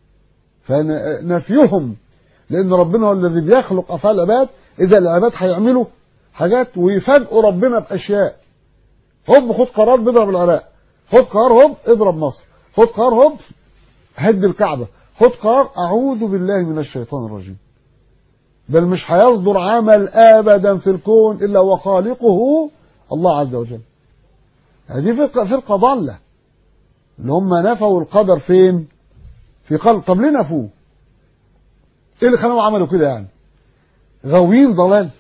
فنفيهم لان ربنا هو الذي بيخلق افعال العباد اذا العباد هيعملوا حاجات ويفاجئوا ربنا باشياء هوب خد قرار بيضرب العراق خد قرار هوب اضرب مصر خد قرار هوب هد الكعبه خد قرار اعوذ بالله من الشيطان الرجيم بل مش هيصدر عمل ابدا في الكون الا وخالقه الله عز وجل هذه فرقه فرقه ضاله اللي هم نفوا القدر فين في قلب طب ليه نفوه ايه اللي خلاهم عملوا كده يعني غاويين ضلال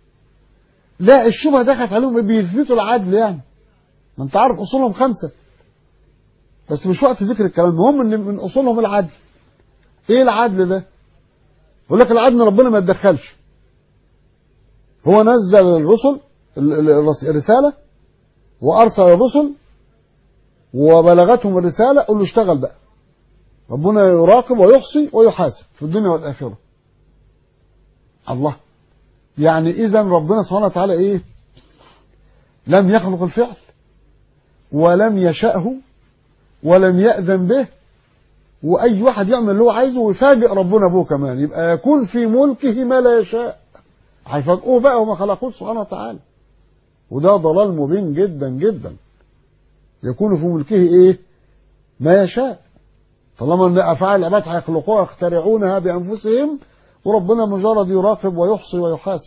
لا الشبهه دخلت عليهم بيثبتوا العدل يعني ما انت عارف اصولهم خمسه بس مش وقت ذكر الكلام المهم ان من اصولهم العدل ايه العدل ده يقول لك العدل ربنا ما يتدخلش هو نزل الرسل الرساله وارسل الرسل وبلغتهم الرساله قل له اشتغل بقى ربنا يراقب ويحصي ويحاسب في الدنيا والاخره الله يعني اذا ربنا سبحانه وتعالى ايه لم يخلق الفعل ولم يشأه ولم يأذن به وأي واحد يعمل اللي هو عايزه ويفاجئ ربنا به كمان يبقى يكون في ملكه ما لا يشاء هيفاجئوه بقى وما خلقوش سبحانه وتعالى وده ضلال مبين جدا جدا يكون في ملكه ايه ما يشاء طالما ان افعال العباد هيخلقوها يخترعونها بانفسهم وربنا مجرد يراقب ويحصي ويحاسب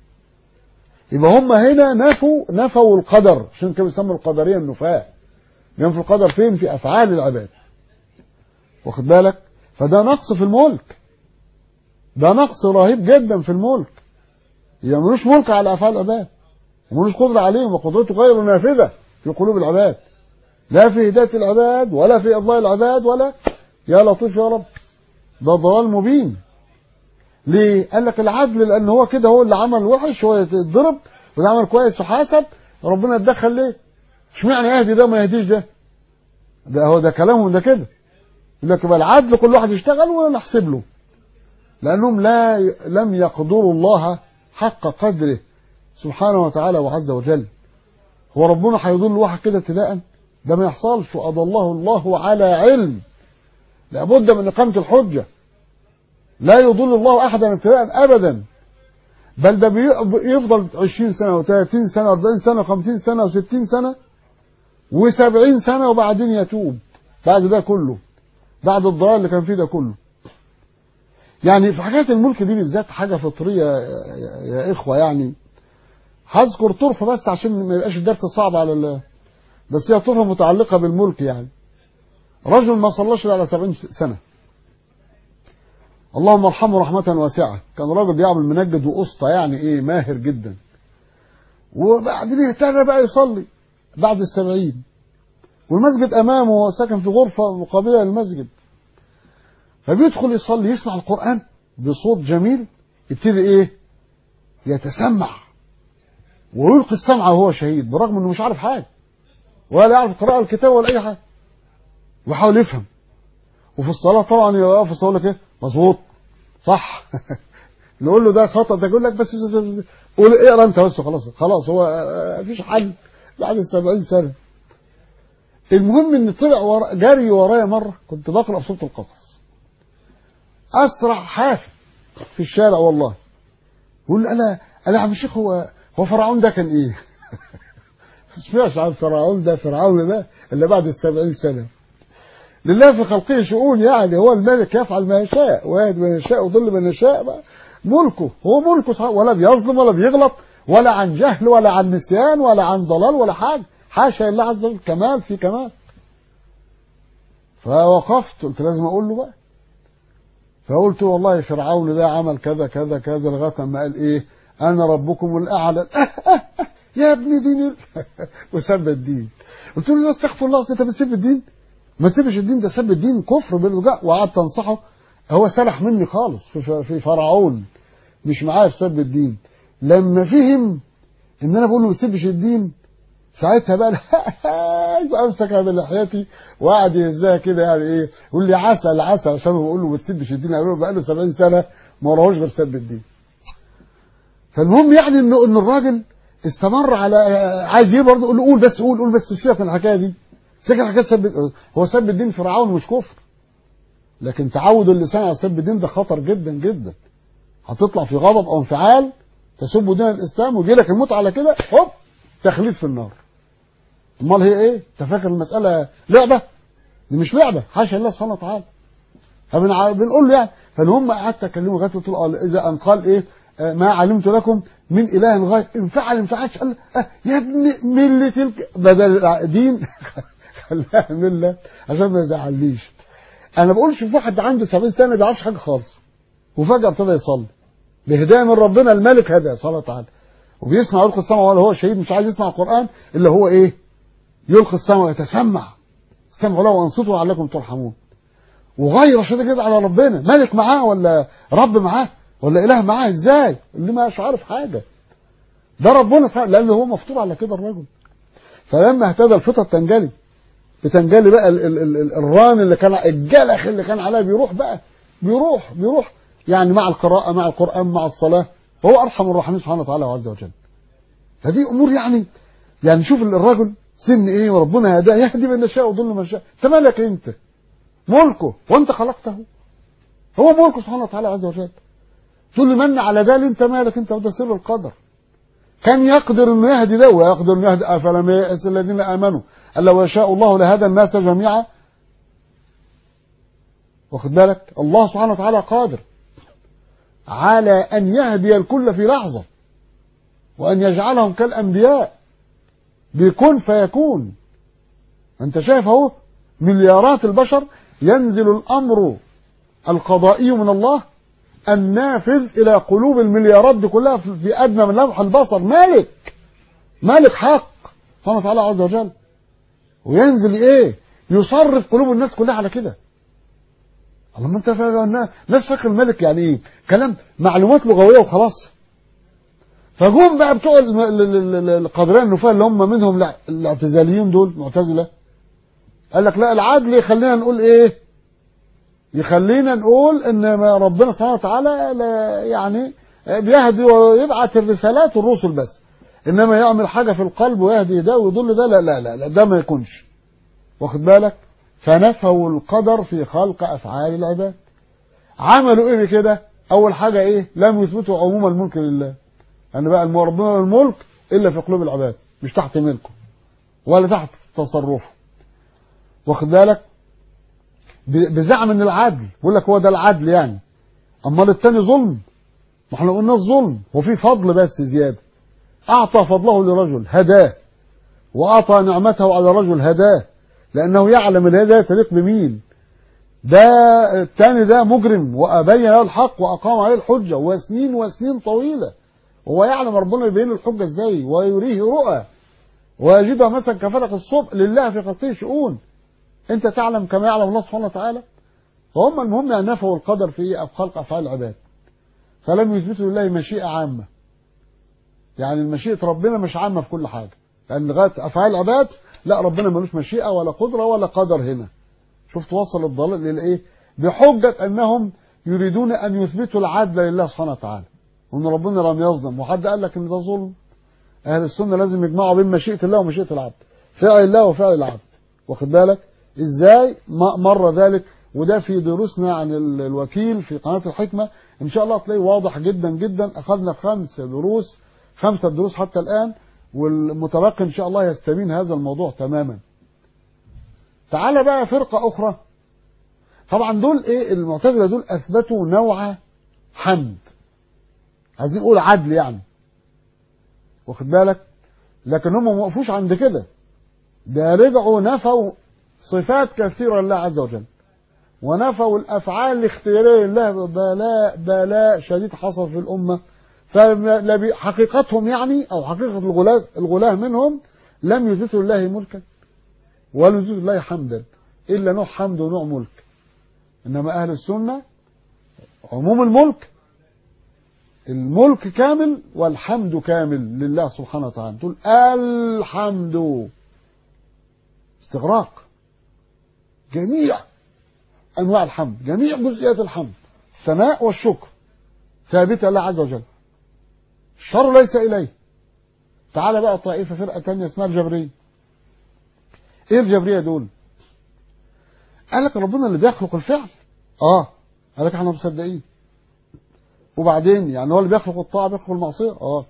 يبقى هم هنا نفوا نفوا القدر عشان كده بيسموا القدريه النفاه ينفوا القدر فين في افعال العباد واخد بالك فده نقص في الملك ده نقص رهيب جدا في الملك يعني ملوش ملك على افعال العباد وملوش قدره عليهم وقدرته غير نافذه في قلوب العباد لا في هدايه العباد ولا في اضلاع العباد ولا يا لطيف يا رب ده ضلال مبين ليه؟ قال لك العدل لان هو كده هو اللي عمل وحش هو يتضرب واللي عمل كويس وحاسب ربنا يتدخل ليه؟ اشمعنى يهدي ده وما يهديش ده؟ ده هو ده كلامهم ده كده يقول لك يبقى العدل كل واحد يشتغل ونحسب له لانهم لا لم يقدروا الله حق قدره سبحانه وتعالى وعز وجل هو ربنا هيضل واحد كده ابتداء ده ما يحصلش واضله الله على علم لابد من اقامه الحجه لا يضل الله أحدا ابتداء أبدا بل ده بيفضل 20 سنة و30 سنة و40 سنة و50 سنة و60 سنة و70 سنة وبعدين يتوب بعد ده كله بعد الضلال اللي كان فيه ده كله يعني في حاجات الملك دي بالذات حاجة فطرية يا, يا إخوة يعني هذكر طرفة بس عشان ما يبقاش الدرس صعب على الله بس هي طرفة متعلقة بالملك يعني رجل ما صلاش على 70 سنة اللهم ارحمه رحمة واسعة كان راجل بيعمل منجد وقسطة يعني ايه ماهر جدا وبعدين اهتم بقى يصلي بعد السبعين والمسجد امامه وهو ساكن في غرفة مقابلة للمسجد فبيدخل يصلي يسمع القرآن بصوت جميل يبتدي ايه يتسمع ويلقي السمع وهو شهيد برغم انه مش عارف حاجة ولا يعرف قراءة الكتاب ولا اي حاجة ويحاول يفهم وفي الصلاة طبعا يقف في الصلاة كده مظبوط صح نقول له ده خطأ ده يقول لك بس قول اقرا انت بس خلاص خلاص هو مفيش حل بعد السبعين سنة المهم ان طلع ورا جري ورايا مرة كنت بقرأ في سورة القصص اسرع حافي في الشارع والله يقول انا انا يا عم الشيخ هو هو فرعون ده كان ايه؟ مش عن فرعون ده فرعون ده اللي بعد السبعين سنة لله في خلقه شؤون يعني هو الملك يفعل ما يشاء ويهدي من يشاء ويضل من يشاء بقى ملكه هو ملكه صحيح ولا بيظلم ولا بيغلط ولا عن جهل ولا عن نسيان ولا عن ضلال ولا حاجة حاشا لله عز وجل كمال في كمال فوقفت قلت لازم اقول له بقى فقلت والله فرعون ده عمل كذا كذا كذا لغايه ما قال ايه انا ربكم الاعلى أه أه أه يا ابن دين وسب الدين قلت له لا استغفر الله انت بتسب الدين ما تسيبش الدين ده سب الدين كفر بالوجاء وقعدت انصحه هو سرح مني خالص في في فرعون مش معايا في سب الدين لما فهم ان انا بقول له ما تسيبش الدين ساعتها بقى يبقى امسكها بلحيتي وقعد يهزها كده يعني ايه يقول لي عسل عسل عشان بقول له ما تسيبش الدين قالوا بقى له 70 سنه ما وراهوش غير سب الدين فالمهم يعني انه ان الراجل استمر على عايز ايه برضه قول له قول بس قول قول بس سيبك من الحكايه دي سيبك من حكايه سب هو سب الدين فرعون مش كفر لكن تعود اللسان على سب الدين ده خطر جدا جدا هتطلع في غضب او انفعال تسب دين الاسلام ويجي لك الموت على كده هوب تخليد في النار امال هي ايه انت فاكر المساله لعبه دي مش لعبه حاشا الله سبحانه وتعالى فبنقول له يعني فالمهم قعدت اكلمه لغايه قلت له اذا ان قال ايه آه ما علمت لكم من اله غير انفعل انفعلش قال آه يا ابن مله تلك بدل دين خلاها مله عشان ما يزعلنيش انا بقول شوف واحد عنده 70 سنه ما بيعرفش حاجه خالص وفجاه ابتدى يصلي بهدايه من ربنا الملك هدى سبحانه وتعالى وبيسمع يلقي السمع ولا هو شهيد مش عايز يسمع القران الا هو ايه يلقي السمع ويتسمع استمعوا له وانصتوا لعلكم ترحمون وغير شديد كده على ربنا ملك معاه ولا رب معاه ولا اله معاه ازاي اللي مش عارف حاجه ده ربنا سبحانه لان هو مفطور على كده الرجل فلما اهتدى الفطر تنجلي بتنجلي بقى ال ال ال الران اللي كان الجلخ اللي كان عليها بيروح بقى بيروح بيروح يعني مع القراءة مع القرآن مع الصلاة هو أرحم الراحمين سبحانه وتعالى عز وجل فدي أمور يعني يعني شوف الرجل سن إيه وربنا هداه يهدي من يشاء ويضل من يشاء أنت مالك أنت ملكه وأنت خلقته هو ملكه سبحانه وتعالى عز وجل تقول لي من على ذلك أنت مالك أنت وده سر القدر كان يقدر انه يهدي ده ويقدر انه يهدي افلم ييأس الذين امنوا الا لو يشاء الله لهدى الناس جميعا واخد بالك الله سبحانه وتعالى قادر على ان يهدي الكل في لحظه وان يجعلهم كالانبياء بكن فيكون انت شايف اهو مليارات البشر ينزل الامر القضائي من الله النافذ إلى قلوب المليارات دي كلها في أدنى من لمح البصر مالك مالك حق سبحانه وتعالى عز وجل وينزل إيه يصرف قلوب الناس كلها على كده اللهم انت الناس فاكر الملك يعني ايه كلام معلومات لغويه وخلاص فجم بقى بتوع القادرين النفاة اللي هم منهم الاعتزاليين دول معتزله قال لك لا العدل يخلينا نقول ايه يخلينا نقول ان ربنا سبحانه وتعالى يعني بيهدي ويبعث الرسالات والرسل بس انما يعمل حاجه في القلب ويهدي ده ويضل ده لا لا لا, لا ده ما يكونش واخد بالك فنفوا القدر في خلق افعال العباد عملوا ايه بكده اول حاجه ايه لم يثبتوا عموم الملك لله ان يعني بقى ربنا الملك الا في قلوب العباد مش تحت ملكه ولا تحت تصرفه واخد بالك بزعم ان العدل بيقول لك هو ده العدل يعني امال التاني ظلم ما احنا قلنا الظلم هو في فضل بس زياده اعطى فضله لرجل هداه واعطى نعمته على رجل هداه لانه يعلم ان هذا تليق بمين ده الثاني ده مجرم وابين له الحق واقام عليه الحجه وسنين وسنين طويله هو يعلم ربنا يبين له الحجه ازاي ويريه رؤى ويجدها مثلا كفلق الصبح لله في خلقه شؤون انت تعلم كما يعلم الله سبحانه وتعالى فهم المهم ان نفوا القدر في خلق افعال العباد فلم يثبتوا لله مشيئه عامه يعني مشيئه ربنا مش عامه في كل حاجه لان لغايه افعال العباد لا ربنا ملوش مشيئه ولا قدره ولا قدر هنا شفت وصل الضلال للايه بحجه انهم يريدون ان يثبتوا العدل لله سبحانه وتعالى وان ربنا لم يظلم وحد قال لك ان ده ظلم اهل السنه لازم يجمعوا بين مشيئه الله ومشيئه العبد فعل الله وفعل العبد واخد بالك ازاي مر ذلك وده في دروسنا عن الوكيل في قناه الحكمه ان شاء الله هتلاقيه واضح جدا جدا اخذنا خمس دروس خمسه دروس حتى الان والمتبقي ان شاء الله يستبين هذا الموضوع تماما تعال بقى فرقه اخرى طبعا دول ايه المعتزله دول اثبتوا نوع حمد عايزين نقول عدل يعني واخد بالك لكن هم ما وقفوش عند كده ده رجعوا نفوا صفات كثيرة لله عز وجل ونفوا الأفعال الاختيارية لله بلاء بلاء شديد حصل في الأمة فحقيقتهم يعني أو حقيقة الغلاة, الغلاة منهم لم يثبتوا لله ملكا ولا يثبتوا لله حمدا إلا نوع حمد ونوع ملك إنما أهل السنة عموم الملك الملك كامل والحمد كامل لله سبحانه وتعالى تقول الحمد استغراق جميع انواع الحمد جميع جزئيات الحمد الثناء والشكر ثابته لله عز وجل الشر ليس اليه تعال بقى طائفه فرقه ثانيه اسمها الجبريه ايه الجبريه دول قال لك ربنا اللي بيخلق الفعل اه قال لك احنا مصدقين وبعدين يعني هو اللي بيخلق الطاعه بيخلق المعصيه اه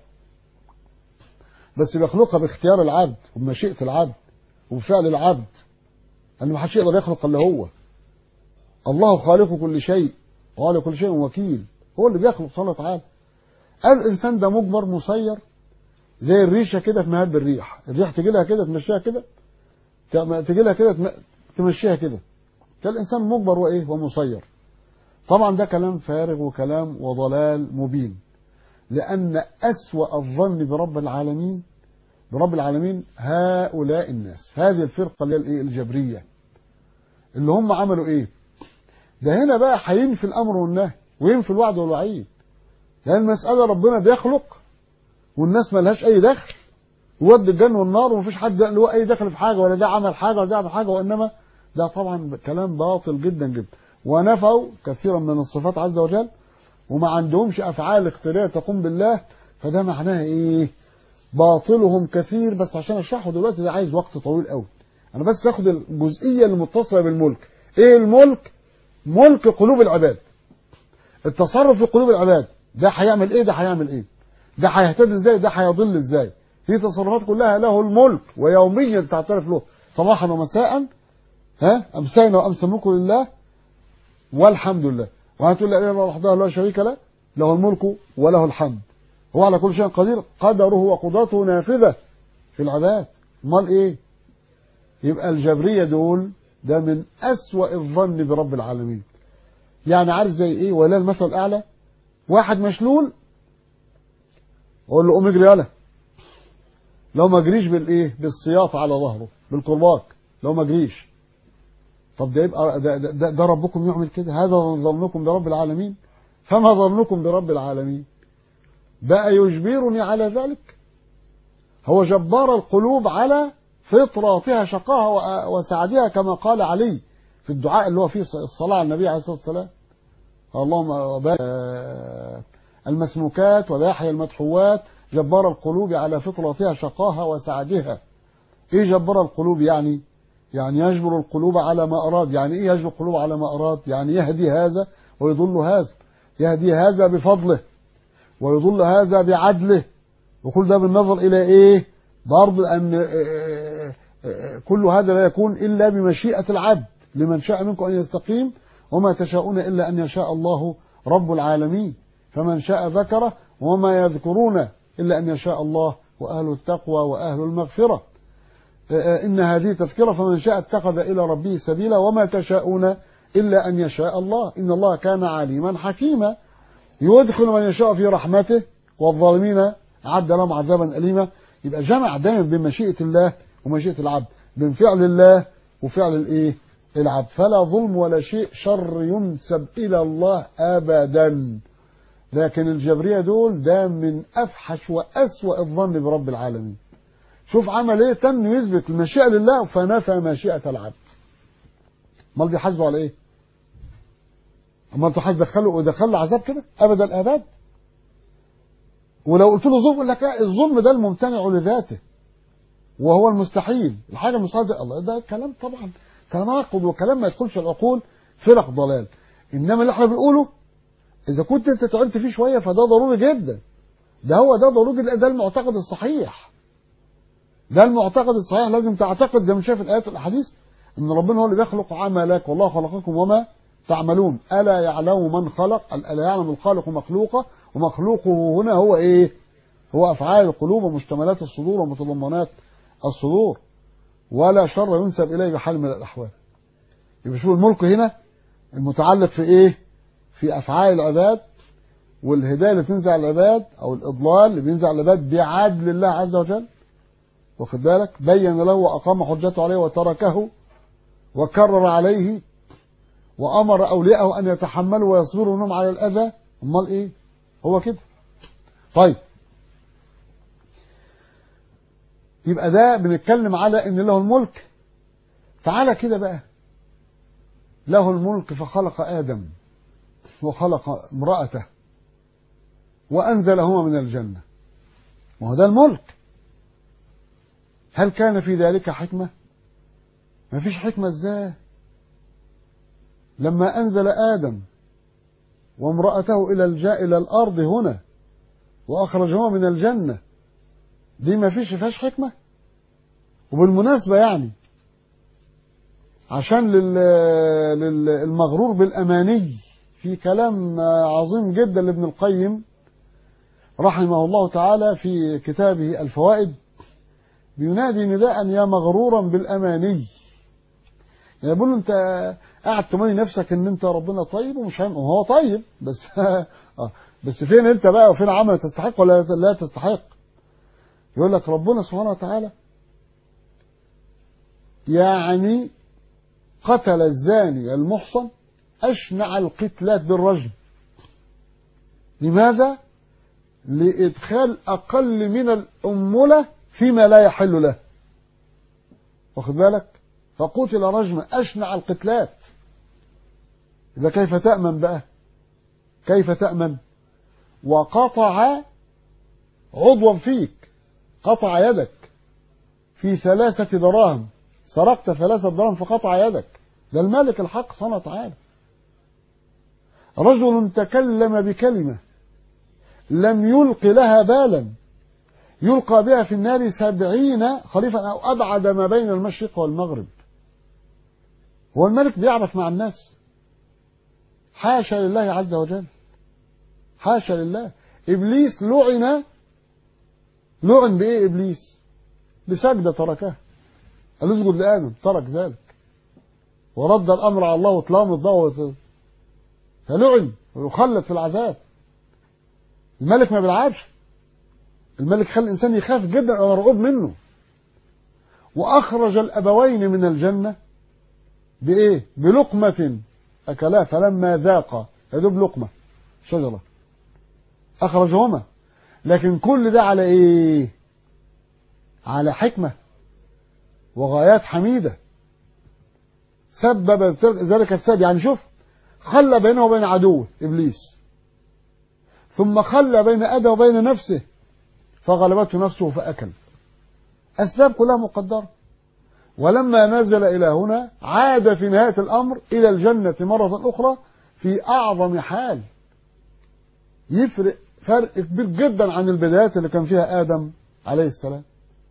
بس بيخلقها باختيار العبد وبمشيئه العبد وبفعل العبد لأن ما حدش يقدر يخلق إلا هو الله خالق كل شيء وعلى كل شيء وكيل هو اللي بيخلق سبحانه وتعالى الإنسان ده مجبر مسير زي الريشة كده في مهب الريح الريح تجي لها كده تمشيها كده تجي لها كده تمشيها كده فالإنسان مجبر وإيه ومسير طبعا ده كلام فارغ وكلام وضلال مبين لأن أسوأ الظن برب العالمين برب العالمين هؤلاء الناس هذه الفرقة اللي هي الايه الجبرية اللي هم عملوا ايه ده هنا بقى هينفي الامر والنهي وينفي الوعد والوعيد لان المسألة ربنا بيخلق والناس ملهاش اي دخل وودي الجنة والنار ومفيش حد له اي دخل في حاجة ولا ده عمل حاجة ولا ده عمل حاجة وانما ده طبعا كلام باطل جدا جدا ونفوا كثيرا من الصفات عز وجل وما عندهمش افعال اختياريه تقوم بالله فده معناها ايه باطلهم كثير بس عشان اشرحه دلوقتي ده عايز وقت طويل قوي انا بس باخد الجزئيه المتصله بالملك ايه الملك ملك قلوب العباد التصرف في قلوب العباد ده هيعمل ايه ده هيعمل ايه ده هيهتدي ازاي ده هيضل ازاي دي تصرفات كلها له الملك ويوميا تعترف له صباحا ومساء ها امسينا وامس الملك لله والحمد لله وهتقول لا اله الا الله وحده لا شريك له له الملك وله الحمد هو على كل شيء قدير قدره وقدرته نافذة في العباد امال ايه يبقى الجبرية دول ده من أسوأ الظن برب العالمين يعني عارف زي ايه ولا المثل الأعلى واحد مشلول اقول له قوم اجري يلا لو ما جريش بالايه بالسياط على ظهره بالكرباج لو ما جريش طب ده يبقى ده, ده, ده ربكم يعمل كده هذا ظنكم برب العالمين فما ظنكم برب العالمين بقى يجبرني على ذلك هو جبار القلوب على فطراتها شقاها وسعدها كما قال علي في الدعاء اللي هو فيه الصلاة على النبي عليه الصلاة والسلام اللهم المسموكات ويحيى المدحوات جبار القلوب على فطرتها شقاها وسعدها ايه جبار القلوب يعني يعني يجبر القلوب على ما أراد يعني إيه يجبر القلوب على ما أراد يعني يهدي هذا ويضل هذا يهدي هذا بفضله ويضل هذا بعدله وكل ده بالنظر إلى إيه برضه أن كل هذا لا يكون إلا بمشيئة العبد لمن شاء منكم أن يستقيم وما تشاءون إلا أن يشاء الله رب العالمين فمن شاء ذكره وما يذكرون إلا أن يشاء الله وأهل التقوى وأهل المغفرة إن هذه تذكرة فمن شاء اتخذ إلى ربه سبيلا وما تشاءون إلا أن يشاء الله إن الله كان عليما حكيما يدخل من يشاء في رحمته والظالمين عد لهم عذابا أليما يبقى جمع دائما بين مشيئة الله ومشيئة العبد بين فعل الله وفعل الايه العبد فلا ظلم ولا شيء شر ينسب إلى الله أبدا لكن الجبرية دول ده من أفحش وأسوأ الظن برب العالمين شوف عمل ايه تم يثبت المشيئة لله فنفى مشيئة العبد امال بيحاسبوا على ايه امال انتوا هتدخله ودخله عذاب كده ابدا الاباد ولو قلت له ظلم يقول لك لا الظلم ده الممتنع لذاته وهو المستحيل الحاجه المستحيل ده الله ده كلام طبعا تناقض وكلام ما يدخلش العقول فرق ضلال انما اللي احنا بنقوله اذا كنت انت تعبت فيه شويه فده ضروري جدا ده هو ده ضروري جدا ده المعتقد الصحيح ده المعتقد الصحيح لازم تعتقد زي ما شايف الايات والاحاديث ان ربنا هو اللي بيخلق عملك والله خلقكم وما تعملون الا يعلم من خلق الا يعلم الخالق مخلوقه ومخلوقه هنا هو ايه هو افعال القلوب ومشتملات الصدور ومتضمنات الصدور ولا شر ينسب اليه بحال من الاحوال يبقى شوف الملك هنا المتعلق في ايه في افعال العباد والهدايه اللي تنزع العباد او الاضلال اللي بينزع العباد بعدل الله عز وجل واخد بالك بين له واقام حجته عليه وتركه وكرر عليه وامر اولياءه ان يتحملوا ويصبروا منهم على الاذى امال ايه هو كده طيب يبقى ده بنتكلم على ان له الملك تعالى كده بقى له الملك فخلق ادم وخلق امراته وانزلهما من الجنه وهو ده الملك هل كان في ذلك حكمه ما فيش حكمه ازاي لما انزل ادم وامرأته إلى الجاء إلى الأرض هنا وأخرجهما من الجنة دي ما فيش فيهاش حكمة وبالمناسبة يعني عشان لل... للمغرور بالأماني في كلام عظيم جدا لابن القيم رحمه الله تعالى في كتابه الفوائد بينادي نداء يا مغرورا بالأماني يعني بيقول له انت قاعد تمني نفسك ان انت ربنا طيب ومش هم وهو طيب بس بس فين انت بقى وفين عمل تستحق ولا لا تستحق يقول لك ربنا سبحانه وتعالى يعني قتل الزاني المحصن أشنع القتلات بالرجم لماذا؟ لإدخال أقل من الأمولة فيما لا يحل له واخد بالك؟ فقتل رجم أشنع القتلات إذا كيف تأمن بقى كيف تأمن وقطع عضوا فيك قطع يدك في ثلاثة دراهم سرقت ثلاثة دراهم فقطع يدك ده الملك الحق سبحانه وتعالى رجل تكلم بكلمة لم يلق لها بالا يلقى بها في النار سبعين خليفة أو أبعد ما بين المشرق والمغرب هو الملك بيعرف مع الناس حاشا لله عز وجل حاشا لله إبليس لعن لعن بإيه إبليس بسجدة تركها قال اسجد لآدم ترك ذلك ورد الأمر على الله وطلعه الضوء فلعن ويخلد في العذاب الملك ما بيلعبش الملك خلى الإنسان يخاف جدا ومرعوب منه وأخرج الأبوين من الجنة بإيه؟ بلقمة أكلها فلما ذاق يدوب لقمة شجرة أخرجهما لكن كل ده على إيه؟ على حكمة وغايات حميدة سبب ذلك السبب يعني شوف خلى بينه وبين عدوه إبليس ثم خلى بين أدى وبين نفسه فغلبته نفسه فأكل أسباب كلها مقدرة ولما نزل إلى هنا عاد في نهاية الأمر إلى الجنة مرة أخرى في أعظم حال يفرق فرق كبير جدا عن البدايات اللي كان فيها آدم عليه السلام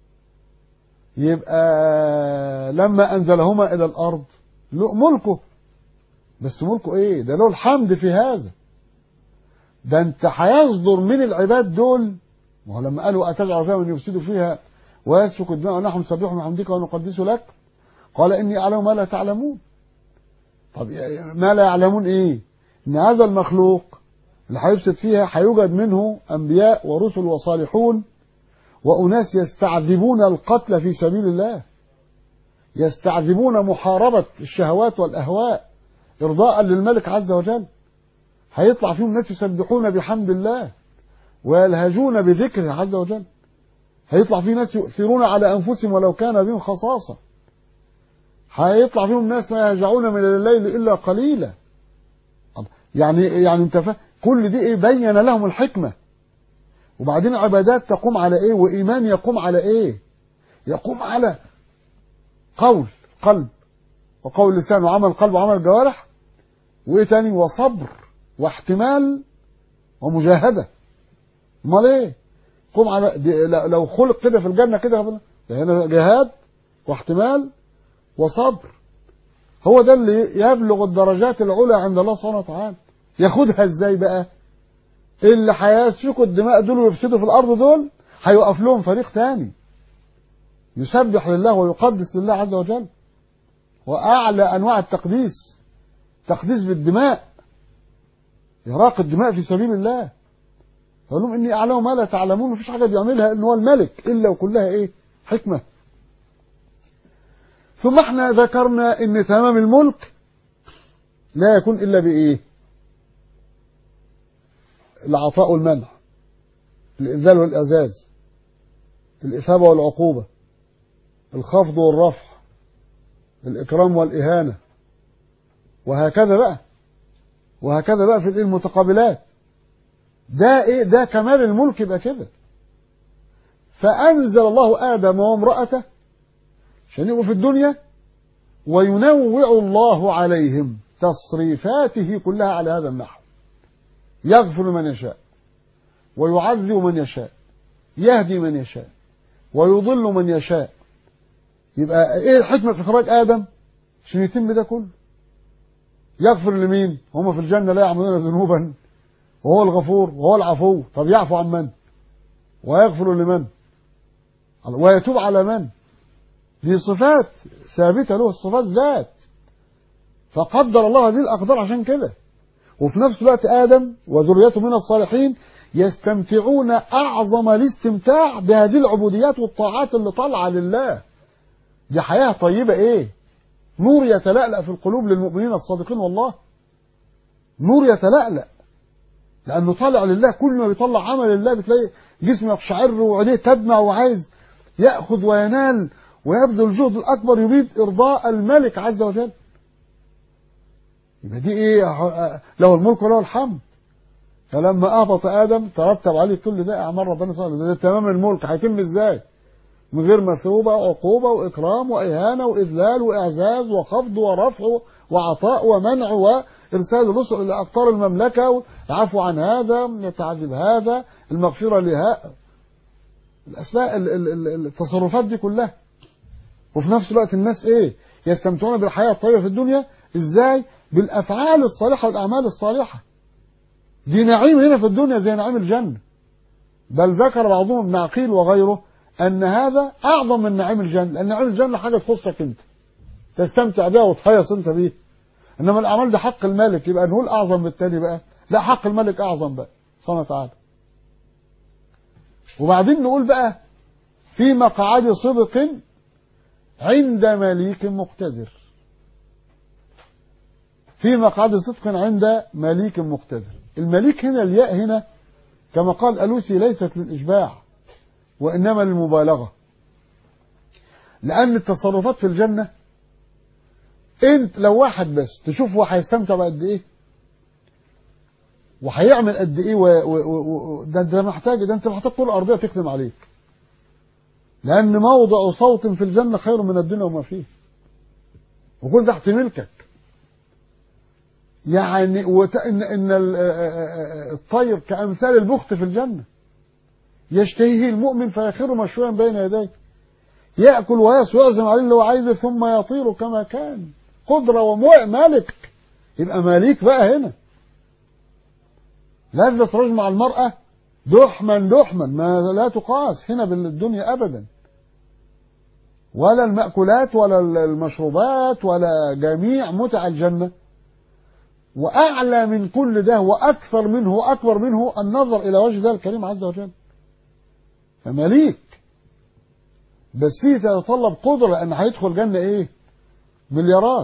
يبقى لما أنزلهما إلى الأرض له ملكه بس ملكه إيه ده له الحمد في هذا ده أنت هيصدر من العباد دول ما هو لما قالوا أتجعل فيها من يفسد فيها ويسفك الدماء ونحن نسبح بحمدك ونقدس لك قال إني أعلم ما لا تعلمون طب ما لا يعلمون إيه إن هذا المخلوق اللي هيفسد فيها هيوجد منه أنبياء ورسل وصالحون وأناس يستعذبون القتل في سبيل الله يستعذبون محاربة الشهوات والأهواء إرضاء للملك عز وجل هيطلع فيهم ناس يسبحون بحمد الله ويلهجون بذكره عز وجل هيطلع فيه ناس يؤثرون على أنفسهم ولو كان بهم خصاصة هيطلع فيهم ناس لا يرجعون من الليل إلا قليلا يعني يعني انت فاهم كل دي ايه بين لهم الحكمة وبعدين عبادات تقوم على ايه وإيمان يقوم على ايه يقوم على قول قلب وقول لسان وعمل قلب وعمل جوارح وايه تاني وصبر واحتمال ومجاهدة امال ايه قوم على دي لو خلق كده في الجنة كده ده هنا جهاد واحتمال وصبر هو ده اللي يبلغ الدرجات العلى عند الله سبحانه وتعالى ياخدها ازاي بقى اللي هيسفكوا الدماء دول ويفسدوا في الارض دول هيوقف لهم فريق تاني يسبح لله ويقدس لله عز وجل واعلى انواع التقديس تقديس بالدماء إراق الدماء في سبيل الله يقول لهم إني أعلم ما لا تعلمون مفيش حاجة بيعملها إن هو الملك إلا وكلها إيه حكمة ثم احنا ذكرنا إن تمام الملك لا يكون إلا بإيه العطاء والمنع الإذلال والإعزاز الإثابة والعقوبة الخفض والرفع الإكرام والإهانة وهكذا بقى وهكذا بقى في المتقابلات ده ايه ده كمال الملك يبقى كده فأنزل الله آدم وامرأته عشان يبقوا في الدنيا وينوع الله عليهم تصريفاته كلها على هذا النحو يغفر من يشاء ويعذب من يشاء يهدي من يشاء ويضل من يشاء يبقى ايه الحكمة في اخراج آدم عشان يتم ده كله يغفر لمين هم في الجنة لا يعملون ذنوبا وهو الغفور وهو العفو طب يعفو عن من ويغفر لمن ويتوب على من دي صفات ثابتة له صفات ذات فقدر الله هذه الأقدار عشان كده وفي نفس الوقت آدم وذريته من الصالحين يستمتعون أعظم الاستمتاع بهذه العبوديات والطاعات اللي طالعة لله دي حياة طيبة إيه نور يتلألأ في القلوب للمؤمنين الصادقين والله نور يتلألأ لأنه طالع لله كل ما بيطلع عمل لله بتلاقي جسمه يقشعر وعينيه تدمع وعايز يأخذ وينال ويبذل الجهد الأكبر يريد إرضاء الملك عز وجل يبقى دي إيه له الملك وله الحمد فلما أهبط آدم ترتب عليه كل ده أعمال ربنا سبحانه ده تمام الملك هيتم إزاي؟ من غير مثوبة وعقوبة وإكرام وإهانة وإذلال وإعزاز وخفض ورفع وعطاء ومنع وإرسال الرسل إلى أقطار المملكة العفو عن هذا يتعذب هذا المغفرة لها الأسماء التصرفات دي كلها وفي نفس الوقت الناس إيه يستمتعون بالحياة الطيبة في الدنيا إزاي بالأفعال الصالحة والأعمال الصالحة دي نعيم هنا في الدنيا زي نعيم الجنة بل ذكر بعضهم ابن عقيل وغيره أن هذا أعظم من نعيم الجنة لأن نعيم الجنة حاجة تخصك أنت تستمتع بها وتهيص أنت بيها إنما الأعمال ده حق الملك يبقى نقول أعظم من التاني بقى لا حق الملك أعظم بقى سبحانه وتعالى وبعدين نقول بقى في مقعد صدق عند مليك مقتدر في مقعد صدق عند مليك مقتدر المليك هنا الياء هنا كما قال ألوسي ليست للإشباع وإنما للمبالغة لأن التصرفات في الجنة أنت لو واحد بس تشوف هو هيستمتع بقد إيه وهيعمل قد إيه و... و... و... ده أنت محتاج ده أنت محتاج كل أرضية تخدم عليك لأن موضع صوت في الجنة خير من الدنيا وما فيه وكل تحت ملكك يعني وت... إن, إن ال- الطير كأمثال البخت في الجنة يشتهيه المؤمن فيخر مشويا بين يديه يأكل ويس ويعزم عليه اللي هو عايزه ثم يطير كما كان قدرة ومالك يبقى مالك بقى هنا لذة رجل مع المرأة دحما دحما ما لا تقاس هنا بالدنيا أبدا ولا المأكولات ولا المشروبات ولا جميع متع الجنة وأعلى من كل ده وأكثر منه وأكبر منه النظر إلى وجه الله الكريم عز وجل فمليك بس هي تتطلب قدرة أن هيدخل جنة إيه مليارات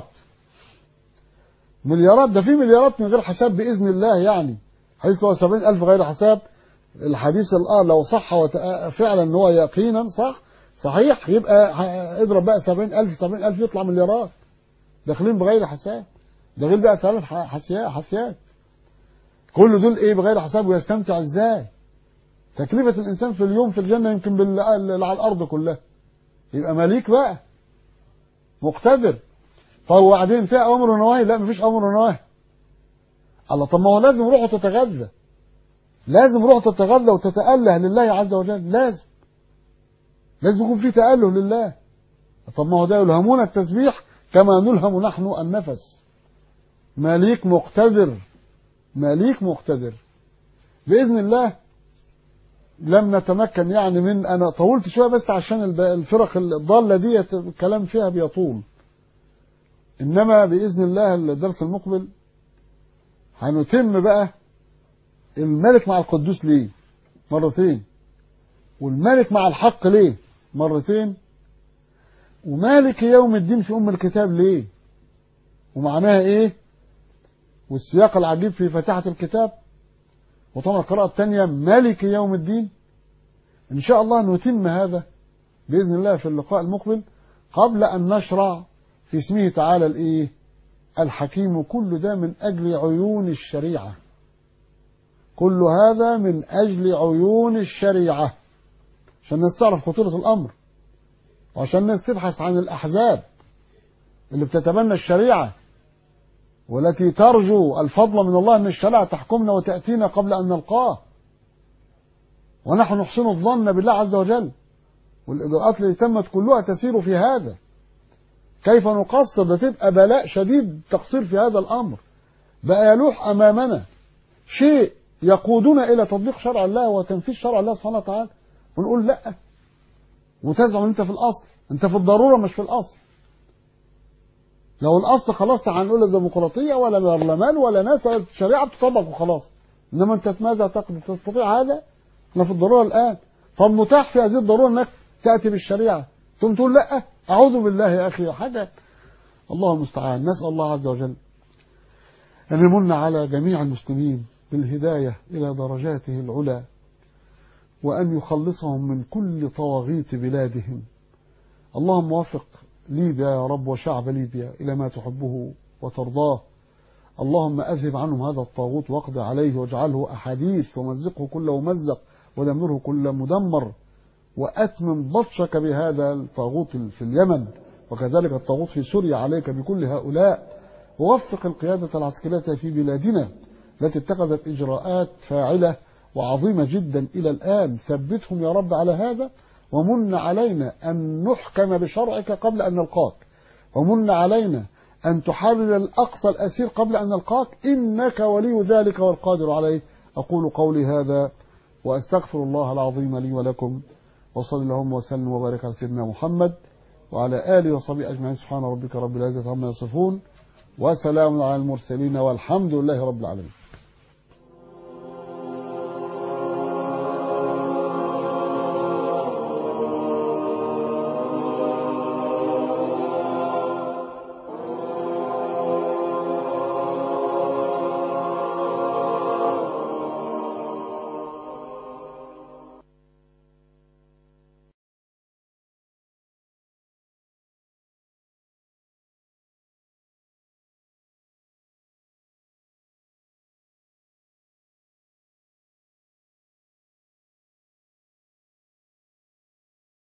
مليارات ده في مليارات من غير حساب بإذن الله يعني حديث لو سبعين ألف غير حساب الحديث الآن لو صح وت- فعلا ان هو يقينا صح صحيح يبقى ه- اضرب بقى سبعين ألف سبعين ألف يطلع مليارات داخلين بغير حساب ده غير بقى ثلاث ح- حسيات حسيات كل دول ايه بغير حساب ويستمتع ازاي تكلفة الإنسان في اليوم في الجنة يمكن بال- اللي على الأرض كلها يبقى مليك بقى مقتدر طب وبعدين فيها أمر ونواهي لا مفيش أمر ونواهي الله طب ما هو لازم روحه تتغذى لازم روحه تتغذى وتتأله لله عز وجل لازم لازم يكون في تأله لله طب ما هو ده يلهمون التسبيح كما نلهم نحن النفس مليك مقتدر مليك مقتدر بإذن الله لم نتمكن يعني من أنا طولت شوية بس عشان الب- الفرق الضالة دي الكلام فيها بيطول إنما بإذن الله الدرس المقبل هنتم بقى الملك مع القدوس ليه مرتين والملك مع الحق ليه مرتين ومالك يوم الدين في أم الكتاب ليه ومعناها إيه والسياق العجيب في فتحة الكتاب وطبعا القراءة الثانية مالك يوم الدين إن شاء الله نتم هذا بإذن الله في اللقاء المقبل قبل أن نشرع في اسمه تعالى الإيه الحكيم كل ده من أجل عيون الشريعة كل هذا من أجل عيون الشريعة عشان الناس تعرف خطورة الأمر وعشان الناس تبحث عن الأحزاب اللي بتتبنى الشريعة والتي ترجو الفضل من الله أن الشريعة تحكمنا وتأتينا قبل أن نلقاه ونحن نحسن الظن بالله عز وجل والإجراءات التي تمت كلها تسير في هذا كيف نقصر ده تبقى بلاء شديد تقصير في هذا الأمر بقى يلوح أمامنا شيء يقودنا إلى تطبيق شرع الله وتنفيذ شرع الله سبحانه وتعالى ونقول لا وتزعم أنت في الأصل أنت في الضرورة مش في الأصل لو الأصل خلاص هنقول لا ديمقراطية ولا برلمان ولا ناس ولا شريعة بتطبق وخلاص إنما أنت ماذا تقدر تستطيع هذا احنا في الضرورة الآن فالمتاح في هذه الضرورة أنك تأتي بالشريعة ثم تقول لا أعوذ بالله يا أخي حاجة الله المستعان نسأل الله عز وجل أن يمن على جميع المسلمين بالهداية إلى درجاته العلى وأن يخلصهم من كل طواغيت بلادهم اللهم وفق ليبيا يا رب وشعب ليبيا إلى ما تحبه وترضاه اللهم أذهب عنهم هذا الطاغوت واقض عليه واجعله أحاديث ومزقه كل ممزق ودمره كل مدمر وأتمم بطشك بهذا الطاغوت في اليمن وكذلك الطاغوت في سوريا عليك بكل هؤلاء ووفق القيادة العسكرية في بلادنا التي اتخذت إجراءات فاعلة وعظيمة جدا إلى الآن ثبتهم يا رب على هذا ومن علينا أن نحكم بشرعك قبل أن نلقاك ومن علينا أن تحرر الأقصى الأسير قبل أن نلقاك إنك ولي ذلك والقادر عليه أقول قولي هذا وأستغفر الله العظيم لي ولكم وصلى اللهم وسلم وبارك على سيدنا محمد وعلى آله وصحبه أجمعين سبحان ربك رب العزة عما يصفون وسلام على المرسلين والحمد لله رب العالمين